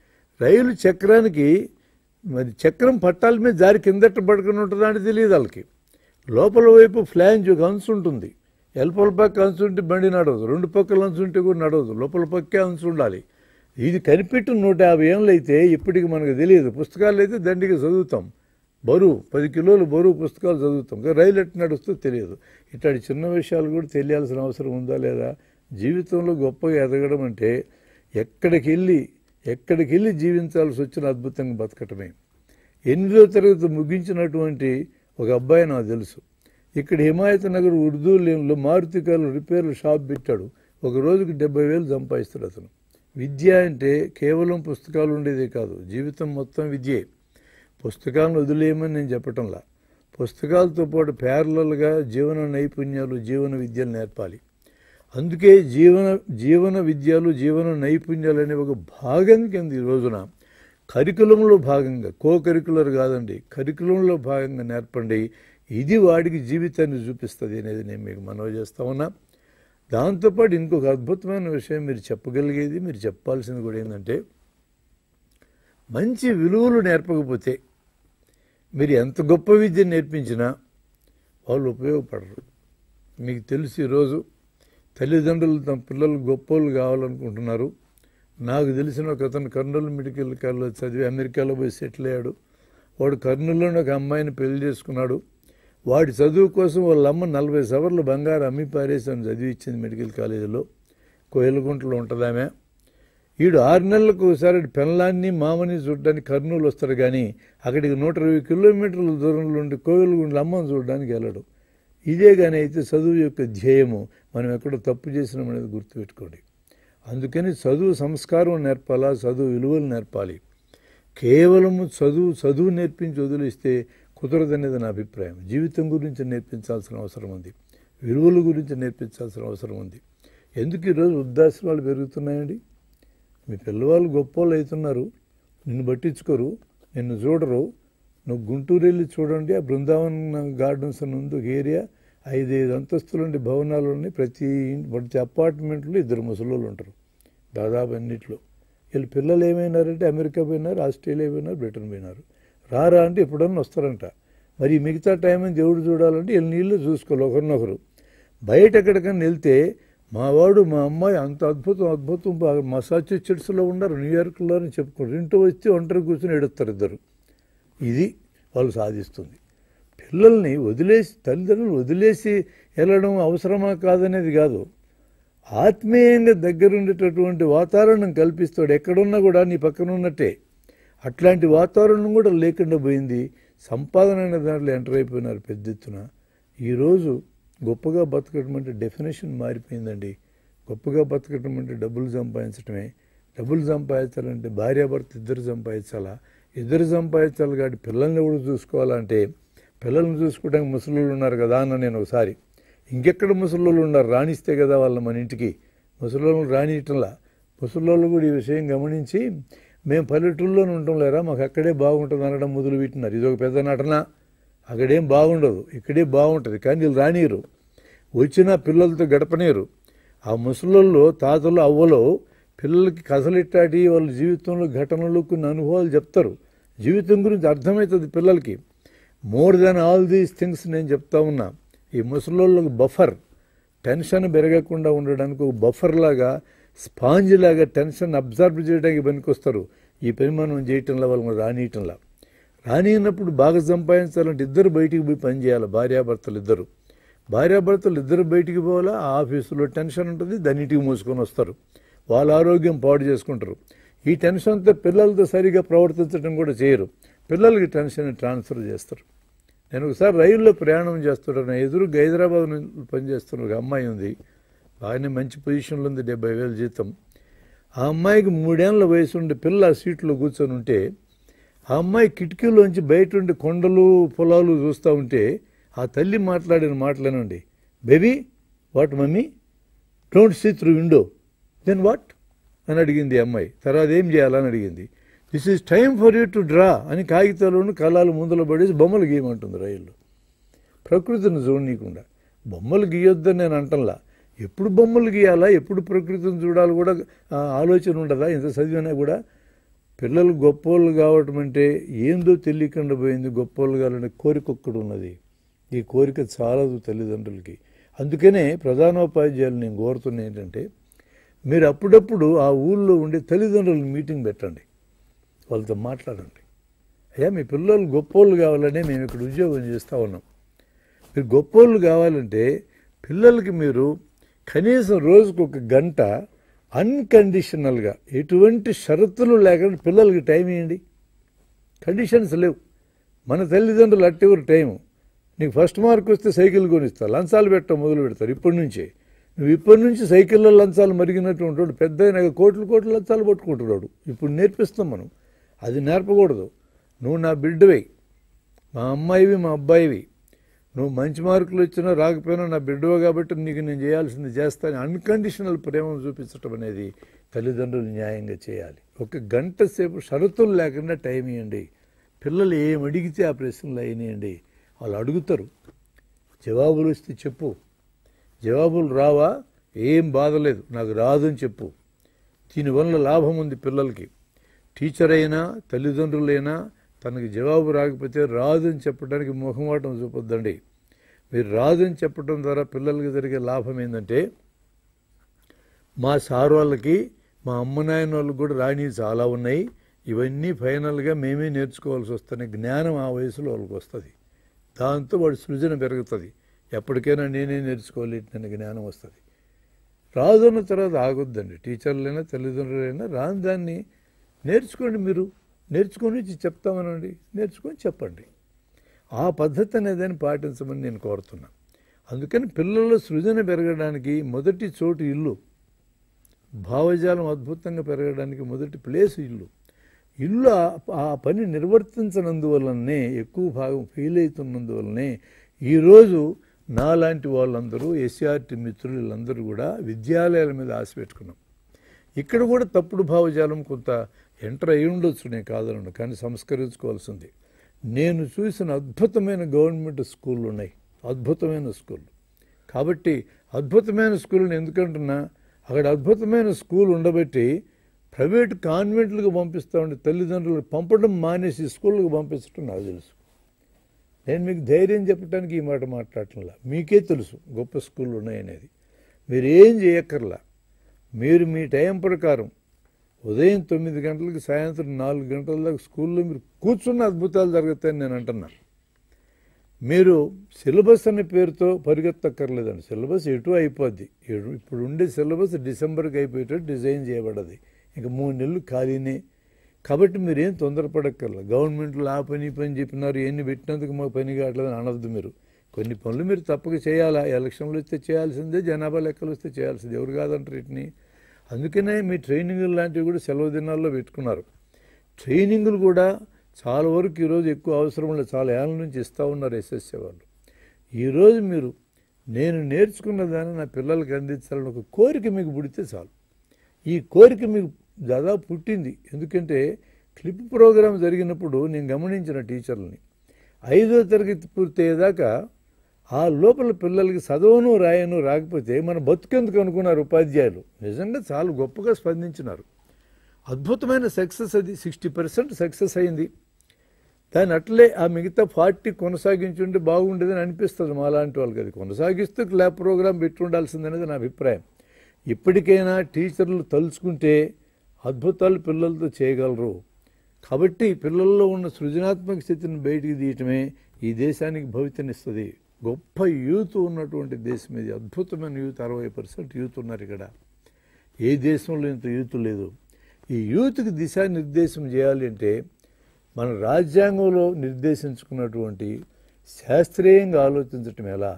రైలు చక్రానికి మరి చక్రం పట్టాల మీద జారి కిందట పడుకుని ఉంటుందా అని తెలియదు వాళ్ళకి లోపల వైపు ఫ్లాంజ్ ఒక అంచు ఉంటుంది ఎల్పల పక్క అంచు ఉంటే బండి నడవదు రెండు పక్కల అంచు ఉంటే కూడా నడవదు లోపల పక్కే అంచు ఉండాలి ఇది కనిపెట్టిన నూట యాభై ఏళ్ళు అయితే ఇప్పటికి మనకు తెలియదు పుస్తకాలు అయితే దండిగా చదువుతాం బరువు పది కిలోలు బరువు పుస్తకాలు చదువుతాం కానీ రైలు ఎట్లా నడుస్తూ తెలియదు ఇట్లాంటి చిన్న విషయాలు కూడా తెలియాల్సిన అవసరం ఉందా లేదా జీవితంలో గొప్పగా ఎదగడం అంటే ఎక్కడికి వెళ్ళి ఎక్కడికి వెళ్ళి జీవించాల్సి వచ్చిన అద్భుతంగా బతకటమే ఎనిమిదో తరగతి ముగించినటువంటి ఒక అబ్బాయి నాకు తెలుసు ఇక్కడ హిమాయత్ నగర్ ఉర్దూ లేన్లో మారుతి కార్లు రిపేర్లు షాప్ పెట్టాడు ఒక రోజుకి డెబ్బై వేలు సంపాదిస్తాడు అతను విద్య అంటే కేవలం పుస్తకాలు ఉండేదే కాదు జీవితం మొత్తం విద్యే పుస్తకాలను వదిలేయమని నేను చెప్పటంలా పుస్తకాలతో పాటు ప్యారలల్గా జీవన నైపుణ్యాలు జీవన విద్యలు నేర్పాలి అందుకే జీవన జీవన విద్యలు జీవన నైపుణ్యాలు అనే ఒక భాగం కింద ఈ రోజున కరికులంలో భాగంగా కో కరికులర్ కాదండి కరికులంలో భాగంగా నేర్పండి ఇది వాడికి జీవితాన్ని చూపిస్తుంది అనేది నేను మీకు మనవి చేస్తా ఉన్నా దాంతోపాటు ఇంకొక అద్భుతమైన విషయం మీరు చెప్పగలిగేది మీరు చెప్పాల్సింది కూడా ఏంటంటే మంచి విలువలు నేర్పకపోతే మీరు ఎంత గొప్ప విద్య నేర్పించినా వాళ్ళు ఉపయోగపడరు మీకు తెలుసు ఈరోజు తల్లిదండ్రులు తమ పిల్లలు గొప్పోళ్ళు కావాలనుకుంటున్నారు నాకు తెలిసిన ఒక అతను కర్నూలు మెడికల్ కాలేజ్ చదివి అమెరికాలో పోయి సెటిల్ అయ్యాడు వాడు కర్నూలులోనే ఒక అమ్మాయిని పెళ్లి చేసుకున్నాడు వాడి చదువు కోసం వాళ్ళ అమ్మ నలభై సవర్లు బంగారు అమ్మి పారేసి అని చదివి ఇచ్చింది మెడికల్ కాలేజీలో కోయలగుంటలో ఉంటుంది ఆమె వీడు ఆరు నెలలకు ఒకసారి పెళ్ళాన్ని మామని చూడడానికి కర్నూలు వస్తాడు కానీ అక్కడికి నూట ఇరవై కిలోమీటర్ల దూరంలో ఉండి కోవిలగుండ్ల అమ్మని చూడడానికి వెళ్ళడు ఇదే కానీ అయితే చదువు యొక్క ధ్యేయము మనం ఎక్కడో తప్పు చేసినాం అనేది గుర్తుపెట్టుకోండి అందుకని చదువు సంస్కారం నేర్పాలా చదువు విలువలు నేర్పాలి కేవలము చదువు చదువు నేర్పించి వదిలేస్తే కుదరదనేది నా అభిప్రాయం జీవితం గురించి నేర్పించాల్సిన అవసరం ఉంది విలువల గురించి నేర్పించాల్సిన అవసరం ఉంది ఎందుకు ఈరోజు వృద్ధాశ్రమాలు పెరుగుతున్నాయండి మీ పిల్లవాళ్ళు గొప్పవాళ్ళు అవుతున్నారు నిన్ను పట్టించుకోరు నిన్ను చూడరు నువ్వు గుంటూరు వెళ్ళి చూడండి ఆ బృందావన్ గార్డెన్స్ అని ఉంది ఒక ఏరియా ఐదైదు అంతస్తులుండి భవనాలు ఉన్నాయి ప్రతి ఇన్- ప్రతి అపార్ట్మెంట్లో ఇద్దరు ముసలోళ్ళు ఉంటారు దాదాపు అన్నిట్లో వీళ్ళు పిల్లలు ఏమైనారంటే అమెరికా పోయినారు ఆస్ట్రేలియా పోయినారు బ్రిటన్ పోయినారు రారా అంటే ఎప్పుడన్నా వస్తారంట మరి ఈ మిగతా టైం అని దేవుడు చూడాలంటే వీళ్ళు నీళ్ళు చూసుకోవాలి ఒకరినొకరు బయట ఎక్కడికన్నా వెళ్తే మా వాడు మా అమ్మాయి అంత అద్భుతం అద్భుతం బాగా మసాచుసెట్స్లో ఉన్నారు న్యూయార్క్లో అని చెప్పుకోరు ఇంటూ వచ్చి ఒంటరి కూర్చొని ఎడుస్తారు ఇద్దరు ఇది వాళ్ళు సాధిస్తుంది పిల్లల్ని వదిలేసి తల్లిదండ్రులు వదిలేసి వెళ్ళడం అవసరమా కాదనేది కాదు ఆత్మీయంగా దగ్గరుండేటటువంటి వాతావరణం కల్పిస్తాడు ఎక్కడున్నా కూడా నీ పక్కన ఉన్నట్టే అట్లాంటి వాతావరణం కూడా లేకుండా పోయింది సంపాదన అనే దాంట్లో ఎంటర్ అయిపోయినారు పెద్ద ఎత్తున ఈరోజు గొప్పగా బతకడం అంటే డెఫినేషన్ మారిపోయిందండి గొప్పగా బతకడం అంటే డబ్బులు సంపాదించడమే డబ్బులు సంపాదించాలంటే భార్యాభర్త ఇద్దరు సంపాదించాలా ఇద్దరు సంపాదించాలి కాబట్టి పిల్లల్ని కూడా చూసుకోవాలంటే పిల్లల్ని చూసుకోవడానికి ముసలోళ్ళు ఉన్నారు కదా అన్న నేను ఒకసారి ఇంకెక్కడ ముసలోళ్ళు ఉన్నారు రాణిస్తే కదా వాళ్ళ మన ఇంటికి ముసలోళ్ళు రానియటంలా ముసలోళ్ళు కూడా ఈ విషయం గమనించి మేము పల్లెటూరులోనే ఉండటం లేరా మాకు అక్కడే బాగుంటుంది అనడం మొదలు పెట్టినారు ఇది ఒక పెద్ద నటన అక్కడేం బాగుండదు ఇక్కడే బాగుంటుంది కానీ వీళ్ళు రానియరు వచ్చిన పిల్లలతో గడపనీరు ఆ ముసలోళ్ళు తాతలు అవ్వలో పిల్లలకి కథలిట్టాటి వాళ్ళ జీవితంలో ఘటనలు కొన్ని అనుభవాలు చెప్తారు జీవితం గురించి అర్థమవుతుంది పిల్లలకి more than all these things నేను చెప్తా ఉన్నా ఈ ముసలోళ్ళకి బఫర్ టెన్షన్ పెరగకుండా ఉండడానికి ఒక బఫర్ లాగా స్పాంజ్ లాగా టెన్షన్ అబ్జర్వ్ చేయడానికి పనికొస్తారు ఈ పని మనం చేయటంలో వాళ్ళని రానియటంలా రానియనప్పుడు బాగా సంపాదించాలంటే ఇద్దరు బయటికి పోయి పని చేయాలి భార్యాభర్తలు ఇద్దరు భార్యాభర్తలు ఇద్దరు బయటికి పోవాలా ఆ ఆఫీసులో టెన్షన్ ఉంటుంది దాన్ని ఇంటికి మూసుకొని వస్తారు వాళ్ళ ఆరోగ్యం పాడు చేసుకుంటారు ఈ టెన్షన్తో పిల్లలతో సరిగా ప్రవర్తించడం కూడా చేయరు పిల్లలకి టెన్షన్ ట్రాన్స్ఫర్ చేస్తారు నేను ఒకసారి రైల్లో ప్రయాణం చేస్తుంటాను ఎదురు హైదరాబాద్ నుంచి పనిచేస్తున్న ఒక అమ్మాయి ఉంది బాగానే మంచి పొజిషన్లో ఉంది డెబ్బై వేల జీతం ఆ అమ్మాయికి మూడేళ్ల వయసు ఉండి పిల్ల ఆ సీట్లో కూర్చొని ఉంటే ఆ అమ్మాయి కిటికీలోంచి బయట ఉండి కొండలు పొలాలు చూస్తూ ఉంటే ఆ తల్లి మాట్లాడిన మాటలేనండి baby what mummy don't see through window then what అని అడిగింది ఈ అమ్మాయి తర్వాత ఏం చేయాలని అడిగింది this is time for you to draw అని కాగితాలను కళాలు ముందర పడేసి బొమ్మలు గీయమంటుంది రైల్లో ప్రకృతిని చూడనీయకుండా బొమ్మలు గీయొద్దని నేను అంటంలా ఎప్పుడు బొమ్మలు గీయాలా ఎప్పుడు ప్రకృతిని చూడాలి కూడా ఆ, ఆలోచన ఉండదా ఇంత చదివినా కూడా పిల్లలు గొప్పోళ్ళు కావటం అంటే ఏందో తెలియకుండా పోయింది గొప్పోళ్ళు కావాలనే కోరిక ఒక్కడు ఉన్నది ఈ కోరిక చాలదు తల్లిదండ్రులకి అందుకనే ప్రధానోపాధ్యాయులు నేను కోరుతున్నా ఏంటంటే మీరు అప్పుడప్పుడు ఆ ఊళ్ళో ఉండే తల్లిదండ్రులు మీటింగ్ పెట్టండి వాళ్ళతో మాట్లాడండి అయ్యా మీ పిల్లలు గొప్పోళ్ళు కావాలనే మేము ఇక్కడ ఉద్యోగం చేస్తూ ఉన్నాం మీరు గొప్పోళ్ళు కావాలంటే పిల్లలకి మీరు కనీసం రోజుకు ఒక గంట అన్కండిషనల్గా ఎటువంటి షరతులు లేకుండా పిల్లలకి టైం ఇవ్వండి కండిషన్స్ లేవు మన తల్లిదండ్రులు అట్టేవారు టైము నీకు ఫస్ట్ మార్క్ వస్తే సైకిల్ కొనిస్తారు లంచాలు పెట్టడం మొదలు పెడతారు ఇప్పటి నుంచే నువ్వు ఇప్పటి నుంచి సైకిల్లో లంచాలు మరిగినట్టు ఉంటాడు పెద్ద అయినాక కోట్లు కోట్లు లంచాలు పట్టుకుంటున్నాడు ఇప్పుడు నేర్పిస్తాం మనం అది నేర్పకూడదు నువ్వు నా బిడ్డవే మా అమ్మాయివి మా అబ్బాయివి నువ్వు మంచి మార్కులు వచ్చినా రాకపోయినా నా బిడ్డవే కాబట్టి నీకు నేను చేయాల్సింది చేస్తాను అన్కండిషనల్ ప్రేమను చూపించడం అనేది తల్లిదండ్రులు న్యాయంగా చేయాలి ఒక గంట సేపు షరతులు లేకుండా టైం ఇవ్వండి పిల్లలు ఏం అడిగితే ఆ ప్రశ్నలు అయినాయండి వాళ్ళు అడుగుతారు జవాబులు వస్తే చెప్పు జవాబులు రావా ఏం బాధ లేదు నాకు రాదు అని చెప్పు దీనివల్ల లాభం ఉంది పిల్లలకి టీచర్ అయినా తల్లిదండ్రులైనా తనకి జవాబు రాకపోతే రాదని చెప్పడానికి మొహమాటం చూపొద్దండి మీరు రాదని చెప్పడం ద్వారా పిల్లలకి జరిగే లాభం ఏంటంటే మా సార్ వాళ్ళకి మా అమ్మ నాయన వాళ్ళకి కూడా రాని చాలా ఉన్నాయి ఇవన్నీ ఫైనల్గా మేమే నేర్చుకోవాల్సి వస్తుంది జ్ఞానం ఆ వయసులో వాళ్ళకి వస్తుంది దాంతో వాడి సృజన పెరుగుతుంది ఎప్పటికైనా నేనే నేర్చుకోవాలి అనే జ్ఞానం వస్తుంది రాదన్న తర్వాత ఆగొద్దండి టీచర్లైనా తల్లిదండ్రులైనా రాని దాన్ని నేర్చుకోండి మీరు నేర్చుకొని వచ్చి చెప్తామనండి నేర్చుకొని చెప్పండి ఆ పద్ధతి అనేదాన్ని పాటించమని నేను కోరుతున్నా అందుకని పిల్లల సృజన పెరగడానికి మొదటి చోటు ఇల్లు భావజాలం అద్భుతంగా పెరగడానికి మొదటి ప్లేస్ ఇల్లు ఇల్లు ఆ- ఆ పని నిర్వర్తించనందువలనే ఎక్కువ భాగం ఫెయిల్ అవుతున్నందువలనే ఈరోజు నాలాంటి వాళ్ళందరూ ఎస్ఆర్టి మిత్రులు వీళ్ళందరూ కూడా విద్యాలయాల మీద ఆశ పెట్టుకున్నాం ఇక్కడ కూడా తప్పుడు భావజాలం కొంత ఎంటర్ అయి ఉండొచ్చు నేను కాదనను కానీ సంస్కరించుకోవాల్సింది నేను చూసిన అద్భుతమైన గవర్నమెంట్ స్కూళ్ళు ఉన్నాయి అద్భుతమైన స్కూళ్ళు కాబట్టి అద్భుతమైన స్కూళ్ళని ఎందుకంటున్నా అక్కడ అద్భుతమైన స్కూల్ ఉండబట్టి ప్రైవేట్ కాన్వెంట్లకు పంపిస్తూ ఉండే తల్లిదండ్రులు పంపడం మానేసి స్కూళ్ళకు పంపించడం నాకు తెలుసు నేను మీకు ధైర్యం చెప్పడానికి ఈ మాట మాట్లాడటంలా మీకే తెలుసు గొప్ప స్కూళ్ళు ఉన్నాయనేది మీరు ఏం చేయక్కర్లా మీరు మీ టైం ప్రకారం ఉదయం తొమ్మిది గంటలకు సాయంత్రం నాలుగు గంటల దాకా స్కూల్లో మీరు కూర్చున్న అద్భుతాలు జరుగుతాయని నేను అంటున్నా మీరు సిలబస్ అనే పేరుతో పరిగెత్తక్కర్లేదండి సిలబస్ ఎటు అయిపోద్ది ఎటు- ఇప్పుడు ఉండే సిలబస్ డిసెంబర్కి అయిపోయేటట్టు డిజైన్ చేయబడ్డది ఇంకా మూడు నెలలు ఖాళీనే కాబట్టి మీరేం తొందరపడక్కర్లేదు గవర్నమెంట్లో ఆ పని ఈ పని చెప్పినారు ఎన్ని పెట్టినందుకు మాకు పని కావట్లేదని అనవద్దు మీరు కొన్ని పనులు మీరు తప్పక చేయాలా ఎలక్షన్లు వస్తే చేయాల్సిందే జనాభా లెక్కలు వస్తే చేయాల్సిందే ఎవరు కాదంటారు వీటిని అందుకనే మీ ట్రైనింగులు లాంటివి కూడా సెలవు దినాల్లో పెట్టుకున్నారు ట్రైనింగులు కూడా చాలా వరకు ఈరోజు ఎక్కువ అవసరం లేదు చాలా ఏళ్ళ నుంచి ఇస్తూ ఉన్నారు ఎస్ఎస్సీ వాళ్ళు ఈరోజు మీరు నేను నేర్చుకున్న దాన్ని నా పిల్లలకి అందించాలని ఒక కోరిక మీకు పుడితే చాలు ఈ కోరిక మీకు దాదాపు పుట్టింది ఎందుకంటే క్లిప్ ప్రోగ్రాం జరిగినప్పుడు నేను గమనించిన టీచర్లని ఐదో తరగతి పూర్తయ్యేదాకా ఆ లోపల పిల్లలకి చదవను రాయను రాకపోతే మన బతుకెందుకు అనుకున్నారు ఉపాధ్యాయులు నిజంగా చాలా గొప్పగా స్పందించినారు అద్భుతమైన సక్సెస్ అది సిక్స్టీ పర్సెంట్ సక్సెస్ అయింది దాన్ని అట్లే ఆ మిగతా ఫార్టీ కొనసాగించుంటే బాగుండేదని అనిపిస్తుంది మాలాంటి వాళ్ళకి అది కొనసాగిస్తూ ల్యాబ్ ప్రోగ్రాం పెట్టి ఉండాల్సిందనేది నా అభిప్రాయం ఇప్పటికైనా టీచర్లు తలుచుకుంటే అద్భుతాలు పిల్లలతో చేయగలరు కాబట్టి పిల్లల్లో ఉన్న సృజనాత్మక స్థితిని బయటికి తీయటమే ఈ దేశానికి భవితనిస్తుంది గొప్ప యూత్ ఉన్నటువంటి దేశం ఇది అద్భుతమైన యూత్ అరవై పర్సెంట్ యూత్ ఉన్నారు ఇక్కడ ఏ దేశంలో ఇంత యూత్ లేదు ఈ యూత్కి దిశానిర్దేశం చేయాలి అంటే మన రాజ్యాంగంలో నిర్దేశించుకున్నటువంటి శాస్త్రీయంగా ఆలోచించటం ఎలా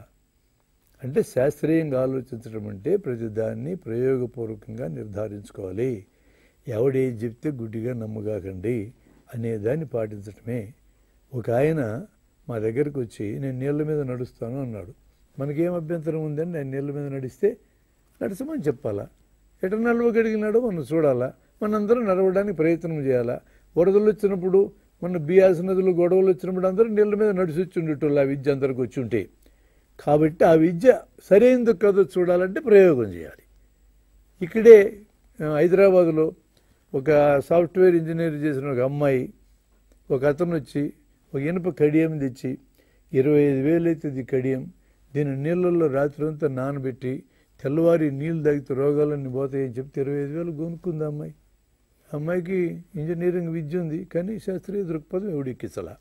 అంటే శాస్త్రీయంగా ఆలోచించడం అంటే ప్రతిదాన్ని ప్రయోగపూర్వకంగా నిర్ధారించుకోవాలి ఎవడే చెప్తే గుడ్డిగా నమ్మగాకండి అనే దాన్ని పాటించటమే ఒక ఆయన మా దగ్గరికి వచ్చి నేను నీళ్ళ మీద నడుస్తాను అన్నాడు మనకేం అభ్యంతరం ఉందని నేను నీళ్ళ మీద నడిస్తే నడచమని చెప్పాలా ఎట నడవగలిగినాడో మనం చూడాలా మనందరం నడవడానికి ప్రయత్నం చేయాలా వరదలు వచ్చినప్పుడు మన బియాస్ నదులు గొడవలు వచ్చినప్పుడు అందరూ నీళ్ళ మీద నడిచి వచ్చి ఉండేటోళ్ళు ఆ విద్య అందరికి వచ్చి ఉంటే కాబట్టి ఆ విద్య సరైనది కాదో చూడాలంటే ప్రయోగం చేయాలి ఇక్కడే ఆ, హైదరాబాదులో ఒక సాఫ్ట్వేర్ ఇంజనీర్ చేసిన ఒక అమ్మాయి ఒక అతను వచ్చి ఒక ఇనుప కడియం తెచ్చి ఇరవై ఐదు వేలు అవుతుంది ఈ కడియం దీని నీళ్ళల్లో రాత్రి అంతా నానబెట్టి తెల్లవారి నీళ్ళు తాగితే రోగాలన్నీ పోతాయని చెప్తే ఇరవై ఐదు వేలు కొనుక్కుంది ఆ అమ్మాయి ఆ అమ్మాయికి ఇంజనీరింగ్ విద్య ఉంది కానీ శాస్త్రీయ దృక్పథం ఎవడిక్కించలా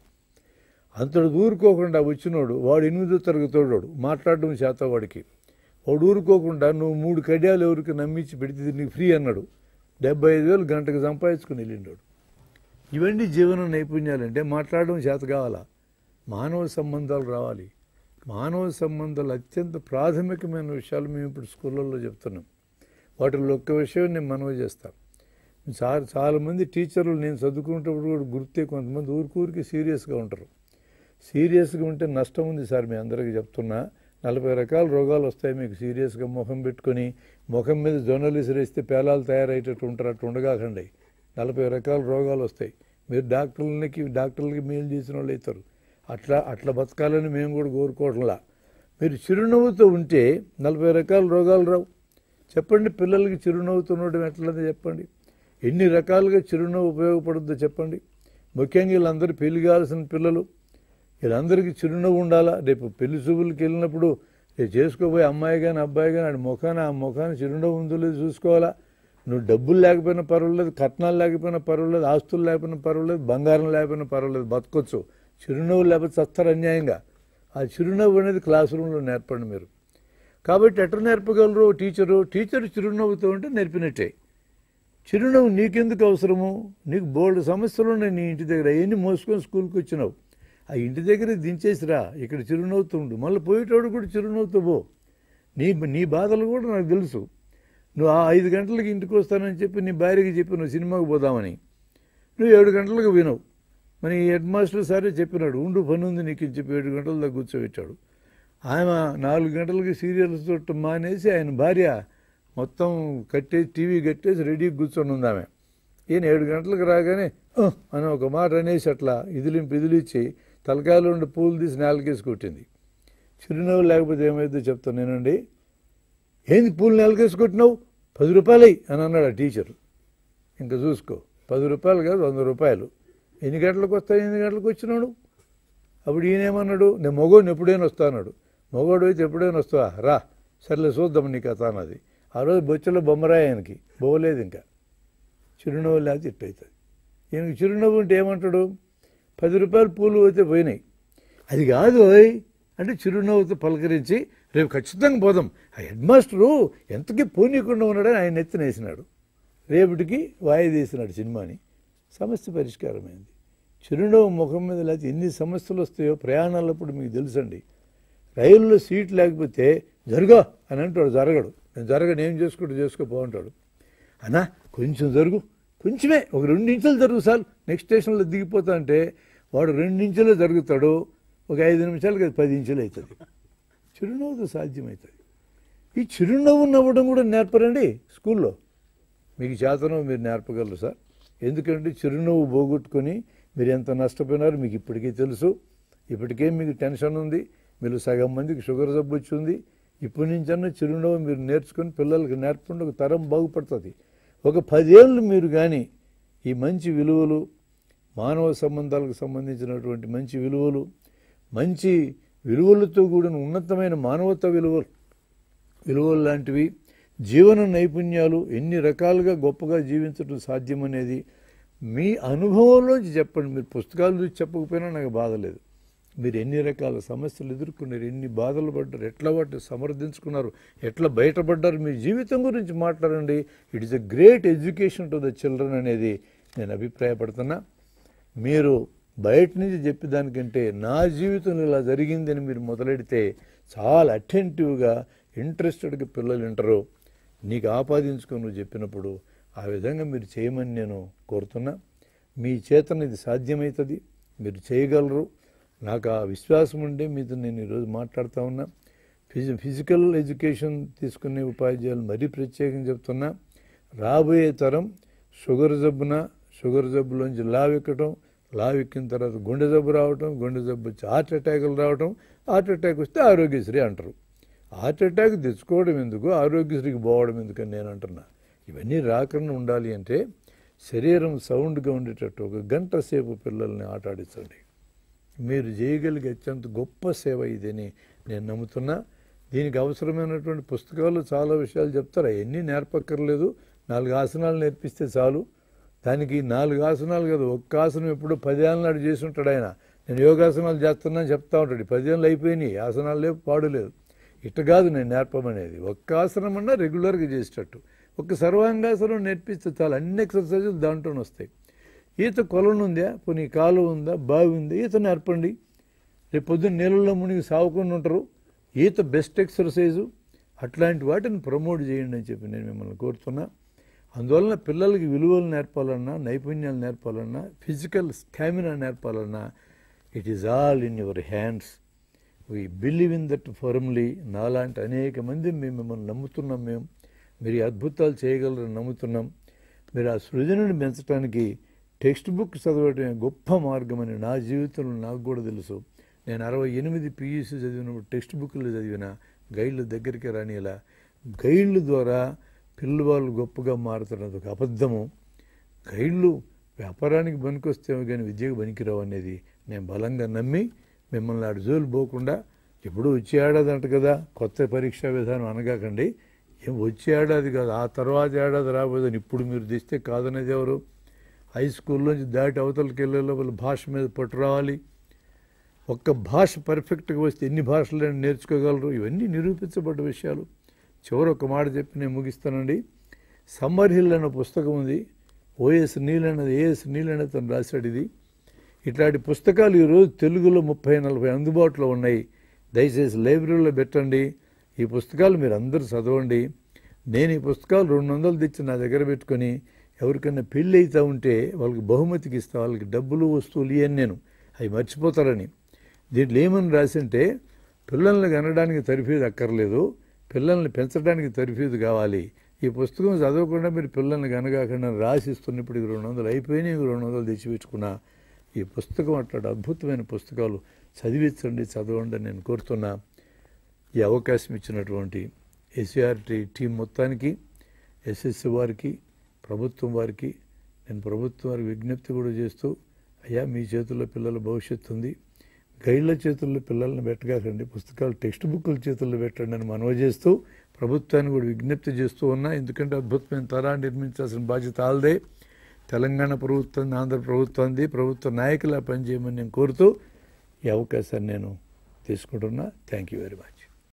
అంతడు ఊరుకోకుండా వచ్చినోడు వాడు ఎనిమిదో తరగతోడు మాట్లాడడం చేత వాడికి వాడు ఊరుకోకుండా నువ్వు మూడు కడ్యాలు ఎవరికి నమ్మించి పెడితే ఇది నీకు ఫ్రీ అన్నాడు డెబ్బై ఐదు వేలు గంటకు సంపాదించుకుని వెళ్ళిండాడు ఇవన్నీ జీవన నైపుణ్యాలు అంటే మాట్లాడడం చేత కావాలా మానవ సంబంధాలు రావాలి మానవ సంబంధాలు అత్యంత ప్రాథమికమైన విషయాలు మేము ఇప్పుడు స్కూళ్ళల్లో చెప్తున్నాం వాటిల్లో ఒక్క విషయం నేను మనవి చేస్తాను చాలా చాలామంది టీచర్లు నేను చదువుకునేటప్పుడు కూడా గుర్తే కొంతమంది ఊరికూరికి సీరియస్గా ఉంటారు సీరియస్గా ఉంటే నష్టం ఉంది సార్ మీ అందరికీ చెప్తున్నా నలభై రకాల రోగాలు వస్తాయి మీకు సీరియస్గా ముఖం పెట్టుకొని ముఖం మీద జొన్నలు విసిరేస్తే పేలాలు తయారయ్యేటట్టు ఉంటారు అట్టు ఉండగాకండి నలభై రకాల రోగాలు వస్తాయి మీరు డాక్టర్లకి డాక్టర్లకి మేలు చేసిన వాళ్ళు అవుతారు అట్లా అట్లా బతకాలని మేము కూడా కోరుకోవట్లా మీరు చిరునవ్వుతో ఉంటే నలభై రకాల రోగాలు రావు చెప్పండి పిల్లలకి చిరునవ్వుతో ఉండడం ఎట్లనే చెప్పండి ఎన్ని రకాలుగా చిరునవ్వు ఉపయోగపడుద్దో చెప్పండి ముఖ్యంగా వీళ్ళందరూ పెళ్లి కావాల్సిన పిల్లలు వీళ్ళందరికీ చిరునవ్వు ఉండాలా రేపు పెళ్లి చూపులకి వెళ్ళినప్పుడు రేపు చేసుకోబోయే అమ్మాయి కానీ అబ్బాయి కానీ ఆడి ముఖాన్ని ఆ ముఖాన్ని చిరునవ్వు ఉందో లేదో చూసుకోవాలా నువ్వు డబ్బులు లేకపోయినా పర్వాలేదు కట్నాలు లేకపోయినా పర్వాలేదు ఆస్తులు లేకపోయినా పర్వాలేదు బంగారం లేకపోయినా పర్వాలేదు బతకొచ్చు చిరునవ్వు లేకపోతే చస్తారు అన్యాయంగా ఆ చిరునవ్వు అనేది క్లాస్ రూమ్లో నేర్పండి మీరు కాబట్టి ఎట్లా నేర్పగలరు టీచరు టీచర్ చిరునవ్వుతూ ఉంటే నేర్పినట్టే చిరునవ్వు నీకెందుకు అవసరము నీకు బోల్డ్ సమస్యలు ఉన్నాయి నీ ఇంటి దగ్గర అవన్నీ మోసుకొని స్కూల్కి వచ్చినావు ఆ ఇంటి దగ్గర దించేసిరా ఇక్కడ చిరునవ్వుతూ ఉండు మళ్ళీ పోయేటోడు కూడా చిరునవ్వుతూ పో నీ నీ బాధలు కూడా నాకు తెలుసు నువ్వు ఆ ఐదు గంటలకి ఇంటికి వస్తానని చెప్పి నీ భార్యకి చెప్పి నువ్వు సినిమాకి పోదామని నువ్వు ఏడు గంటలకు వినవు మరి ఈ హెడ్ మాస్టర్ సరే చెప్పినాడు ఉండు పని ఉంది నీకు అని చెప్పి ఏడు గంటల దాకా కూర్చోబెట్టాడు ఆయన నాలుగు గంటలకి సీరియల్స్ చూడటం మానేసి ఆయన భార్య మొత్తం కట్టేసి టీవీ కట్టేసి రెడీగా కూర్చొని ఉంది ఆమె ఈయన ఏడు గంటలకు రాగానే "ఉహ్" అని ఒక మాట అనేసి అట్లా ఇదిలింపు ఇదిలిచ్చి తలకాయలో ఉండి పూలు తీసి నేలకేసి కొట్టింది చిరునవ్వు లేకపోతే ఏమైందో చెప్తాను నేనండి ఏంది పూలు నేలకేసి కొట్టినావు పది రూపాయలై అని అన్నాడు ఆ టీచరు ఇంకా చూసుకో పది రూపాయలు కాదు వంద రూపాయలు ఎన్ని గంటలకు వస్తాయి ఎన్ని గంటలకు వచ్చినాడు అప్పుడు ఈయనేమన్నాడు నేను మగోడిని ఎప్పుడైనా వస్తా అన్నాడు మగోడు అయితే ఎప్పుడైనా వస్తావా రా సర్లే చూద్దాం నీ కథ అన్నది ఆ రోజు బొచ్చలో బొమ్మరాయి ఆయనకి బోవలేదు ఇంకా చిరునవ్వు లేకపోతే ఇట్టు అవుతుంది ఈయనకి చిరునవ్వు ఉంటే ఏమంటాడు పది రూపాయలు పూలు అయితే పోయినాయి అది కాదు ఓయ్ అంటే చిరునవ్వుతో పలకరించి రేపు ఖచ్చితంగా పోదాం ఆ హెడ్ మాస్టరు ఎంతకీ పోనీయకుండా ఉన్నాడని ఆయన ఎత్తునేసినాడు రేపటికి వాయిదా వేసినాడు సినిమాని సమస్య పరిష్కారమైంది చిరునవ్వు ముఖం మీద లేకపోతే ఎన్ని సమస్యలు వస్తాయో ప్రయాణాలప్పుడు మీకు తెలుసండి రైల్లో సీట్ లేకపోతే జరుగా అని అంటాడు జరగడు నేను జరగను ఏం చేసుకుంటూ చేసుకోపో అంటాడు అన్నా కొంచెం జరుగు కొంచెమే ఒక రెండు ఇంచులు జరుగు సార్ నెక్స్ట్ స్టేషన్లో దిగిపోతా అంటే వాడు రెండు ఇంచులే జరుగుతాడు ఒక ఐదు నిమిషాలకి అది పది ఇంచులు అవుతుంది చిరునవ్వుతో సాధ్యమవుతుంది ఈ చిరునవ్వు నవ్వడం కూడా నేర్పరండి స్కూల్లో మీకు చేతనం మీరు నేర్పగలరు సార్ ఎందుకంటే చిరునవ్వు పోగొట్టుకొని మీరు ఎంత నష్టపోయినారో మీకు ఇప్పటికీ తెలుసు ఇప్పటికే మీకు టెన్షన్ ఉంది మీరు సగం మందికి షుగర్ జబ్బు వచ్చింది ఇప్పటి నుంచన్నా చిరునవ్వు మీరు నేర్చుకొని పిల్లలకి నేర్పండి ఒక తరం బాగుపడుతుంది ఒక పదేళ్ళు మీరు కానీ ఈ మంచి విలువలు మానవ సంబంధాలకు సంబంధించినటువంటి మంచి విలువలు మంచి విలువలతో కూడిన ఉన్నతమైన మానవత్వ విలువలు విలువలు లాంటివి జీవన నైపుణ్యాలు ఎన్ని రకాలుగా గొప్పగా జీవించడం సాధ్యమనేది మీ అనుభవంలోంచి చెప్పండి మీరు పుస్తకాలు చూసి చెప్పకపోయినా నాకు బాధ లేదు మీరు ఎన్ని రకాల సమస్యలు ఎదుర్కొన్నారు ఎన్ని బాధలు పడ్డారు ఎట్లా వాటిని సమర్థించుకున్నారు ఎట్లా బయటపడ్డారు మీ జీవితం గురించి మాట్లాడండి it is a great education to the children అనేది నేను అభిప్రాయపడుతున్నా మీరు బయట నుంచి చెప్పేదానికంటే నా జీవితంలో ఇలా జరిగిందని మీరు మొదలెడితే చాలా అటెంటివ్గా ఇంట్రెస్టెడ్గా పిల్లలు వింటారు నీకు ఆపాదించుకొని నువ్వు చెప్పినప్పుడు ఆ విధంగా మీరు చేయమని నేను కోరుతున్నా మీ చేతన ఇది సాధ్యమవుతుంది మీరు చేయగలరు నాకు ఆ విశ్వాసం ఉండే మీతో నేను ఈరోజు మాట్లాడుతూ ఉన్నా ఫిజి ఫిజికల్ ఎడ్యుకేషన్ తీసుకునే ఉపాధ్యాయులు మరీ ప్రత్యేకంగా చెప్తున్నా రాబోయే తరం షుగర్ జబ్బున షుగర్ జబ్బులోంచి లావెక్కటం లావెక్కిన తర్వాత గుండె జబ్బు రావటం గుండె జబ్బు వచ్చి హార్ట్ అటాకులు రావటం హార్ట్ అటాక్ వస్తే ఆరోగ్యశ్రీ అంటారు హార్ట్ అటాక్ తెచ్చుకోవడం ఎందుకు ఆరోగ్యశ్రీకి పోవడం ఎందుకని నేను అంటున్నా ఇవన్నీ రాకుండా ఉండాలి అంటే శరీరం సౌండ్గా ఉండేటట్టు ఒక గంట సేపు పిల్లల్ని ఆట ఆడించండి మీరు చేయగలిగే అత్యంత గొప్ప సేవ ఇదని నేను నమ్ముతున్నా దీనికి అవసరమైనటువంటి పుస్తకాలు చాలా విషయాలు చెప్తారు అవన్నీ నేర్పక్కర్లేదు నాలుగు ఆసనాలు నేర్పిస్తే చాలు దానికి నాలుగు ఆసనాలు కదా ఒక్క ఆసనం ఎప్పుడు పదేళ్ళ నాడు చేసి ఉంటాడు ఆయన నేను యోగాసనాలు చేస్తున్నా చెప్తా ఉంటాడు పదేళ్ళు అయిపోయినాయి ఆసనాలు లేవు పాడు లేదు ఇట్ట కాదు నేను నేర్పమనేది ఒక్క ఆసనం అన్నా రెగ్యులర్గా చేసేటట్టు ఒక సర్వాంగాసనం నేర్పిస్తే చాలు అన్ని ఎక్సర్సైజులు దాంట్లోనే వస్తాయి ఈత కొలను ఉందా పోనీ కాలువ ఉందా బావి ఉందా ఈత నేర్పండి రేపు పొద్దున్న నీళ్ళలో మునిగి సాగుకుండా ఉంటారు ఈత బెస్ట్ ఎక్సర్సైజు అట్లాంటి వాటిని ప్రమోట్ చేయండి అని చెప్పి నేను మిమ్మల్ని కోరుతున్నా అందువలన పిల్లలకి విలువలు నేర్పాలన్నా నైపుణ్యాలు నేర్పాలన్నా ఫిజికల్ స్టామినా నేర్పాలన్నా it is all in your hands we believe in that firmly నాలాంటి అనేక మంది మేము మిమ్మల్ని నమ్ముతున్నాం మేము మీరు ఈ అద్భుతాలు చేయగలరని నమ్ముతున్నాం మీరు ఆ సృజనను పెంచడానికి టెక్స్ట్ బుక్ చదవటమే గొప్ప మార్గం అని నా జీవితంలో నాకు కూడా తెలుసు నేను అరవై ఎనిమిది పీయూసీ చదివినప్పుడు టెక్స్ట్ బుక్లు చదివిన గైడ్ల దగ్గరికి రానిలా గైడ్ల ద్వారా పిల్లవాళ్ళు గొప్పగా మారుతున్నది ఒక అబద్ధము గైడ్లు వ్యాపారానికి పనికొస్తేమో కానీ విద్యకు పనికిరావు అనేది నేను బలంగా నమ్మి మిమ్మల్ని అటు జోలు పోకుండా ఎప్పుడు వచ్చే ఏడాది అంట కదా కొత్త పరీక్షా విధానం అనగాకండి ఏం వచ్చే ఏడాది కాదు ఆ తర్వాత ఏడాది రాబోదని ఇప్పుడు మీరు తెస్తే కాదనేది ఎవరు హై స్కూల్లోంచి దాటి అవతలకి వెళ్ళే లోపల భాష మీద పట్టు రావాలి ఒక్క భాష పర్ఫెక్ట్గా వస్తే ఎన్ని భాషలు నేర్చుకోగలరు ఇవన్నీ నిరూపించబడ్డ విషయాలు చివరి ఒక మాట చెప్పి నేను ముగిస్తానండి సమ్మర్ హిల్ అనే పుస్తకం ఉంది ఓఎస్ నీల్ అన్నది ఏఎస్ నీల్ అనేది తను రాశాడు ఇది ఇట్లాంటి పుస్తకాలు ఈరోజు తెలుగులో ముప్పై నలభై అందుబాటులో ఉన్నాయి దయచేసి లైబ్రరీలో పెట్టండి ఈ పుస్తకాలు మీరు అందరూ చదవండి నేను ఈ పుస్తకాలు రెండు వందలు తెచ్చి నా దగ్గర పెట్టుకొని ఎవరికైనా పెళ్ళి అవుతూ ఉంటే వాళ్ళకి బహుమతికి ఇస్తా వాళ్ళకి డబ్బులు వస్తువులు ఇవన్నీ నేను అవి మర్చిపోతారని దీంట్లో ఏమని రాసింటే పిల్లల్ని కనడానికి తరిఫీదు అక్కర్లేదు పిల్లల్ని పెంచడానికి తరిఫీదు కావాలి ఈ పుస్తకం చదవకుండా మీరు పిల్లల్ని కనగాకుండా రాసిస్తున్న ఇప్పుడు రెండు వందలు అయిపోయినాయి రెండు వందలు తెచ్చిపెట్టుకున్నా ఈ పుస్తకం అట్లాంటి అద్భుతమైన పుస్తకాలు చదివించండి చదవండి అని నేను కోరుతున్నా ఈ అవకాశం ఇచ్చినటువంటి ఎస్ఆర్టీ టీం మొత్తానికి ఎస్ఎస్సి వారికి ప్రభుత్వం వారికి నేను ప్రభుత్వం వారికి విజ్ఞప్తి కూడా చేస్తూ అయ్యా మీ చేతుల్లో పిల్లల భవిష్యత్తు ఉంది గైడ్ల చేతుల్లో పిల్లల్ని పెట్టగాకండి పుస్తకాలు టెక్స్ట్ బుక్ల చేతుల్లో పెట్టండి అని మనవి చేస్తూ ప్రభుత్వాన్ని కూడా విజ్ఞప్తి చేస్తూ ఉన్నా ఎందుకంటే అద్భుతమైన తరాన్ని నిర్మించాల్సిన బాధ్యత ఆల్దే తెలంగాణ ప్రభుత్వం ఆంధ్ర ప్రభుత్వంది ప్రభుత్వ నాయకులా పనిచేయమని నేను కోరుతూ ఈ అవకాశాన్ని నేను తీసుకుంటున్నా థ్యాంక్ యూ వెరీ మచ్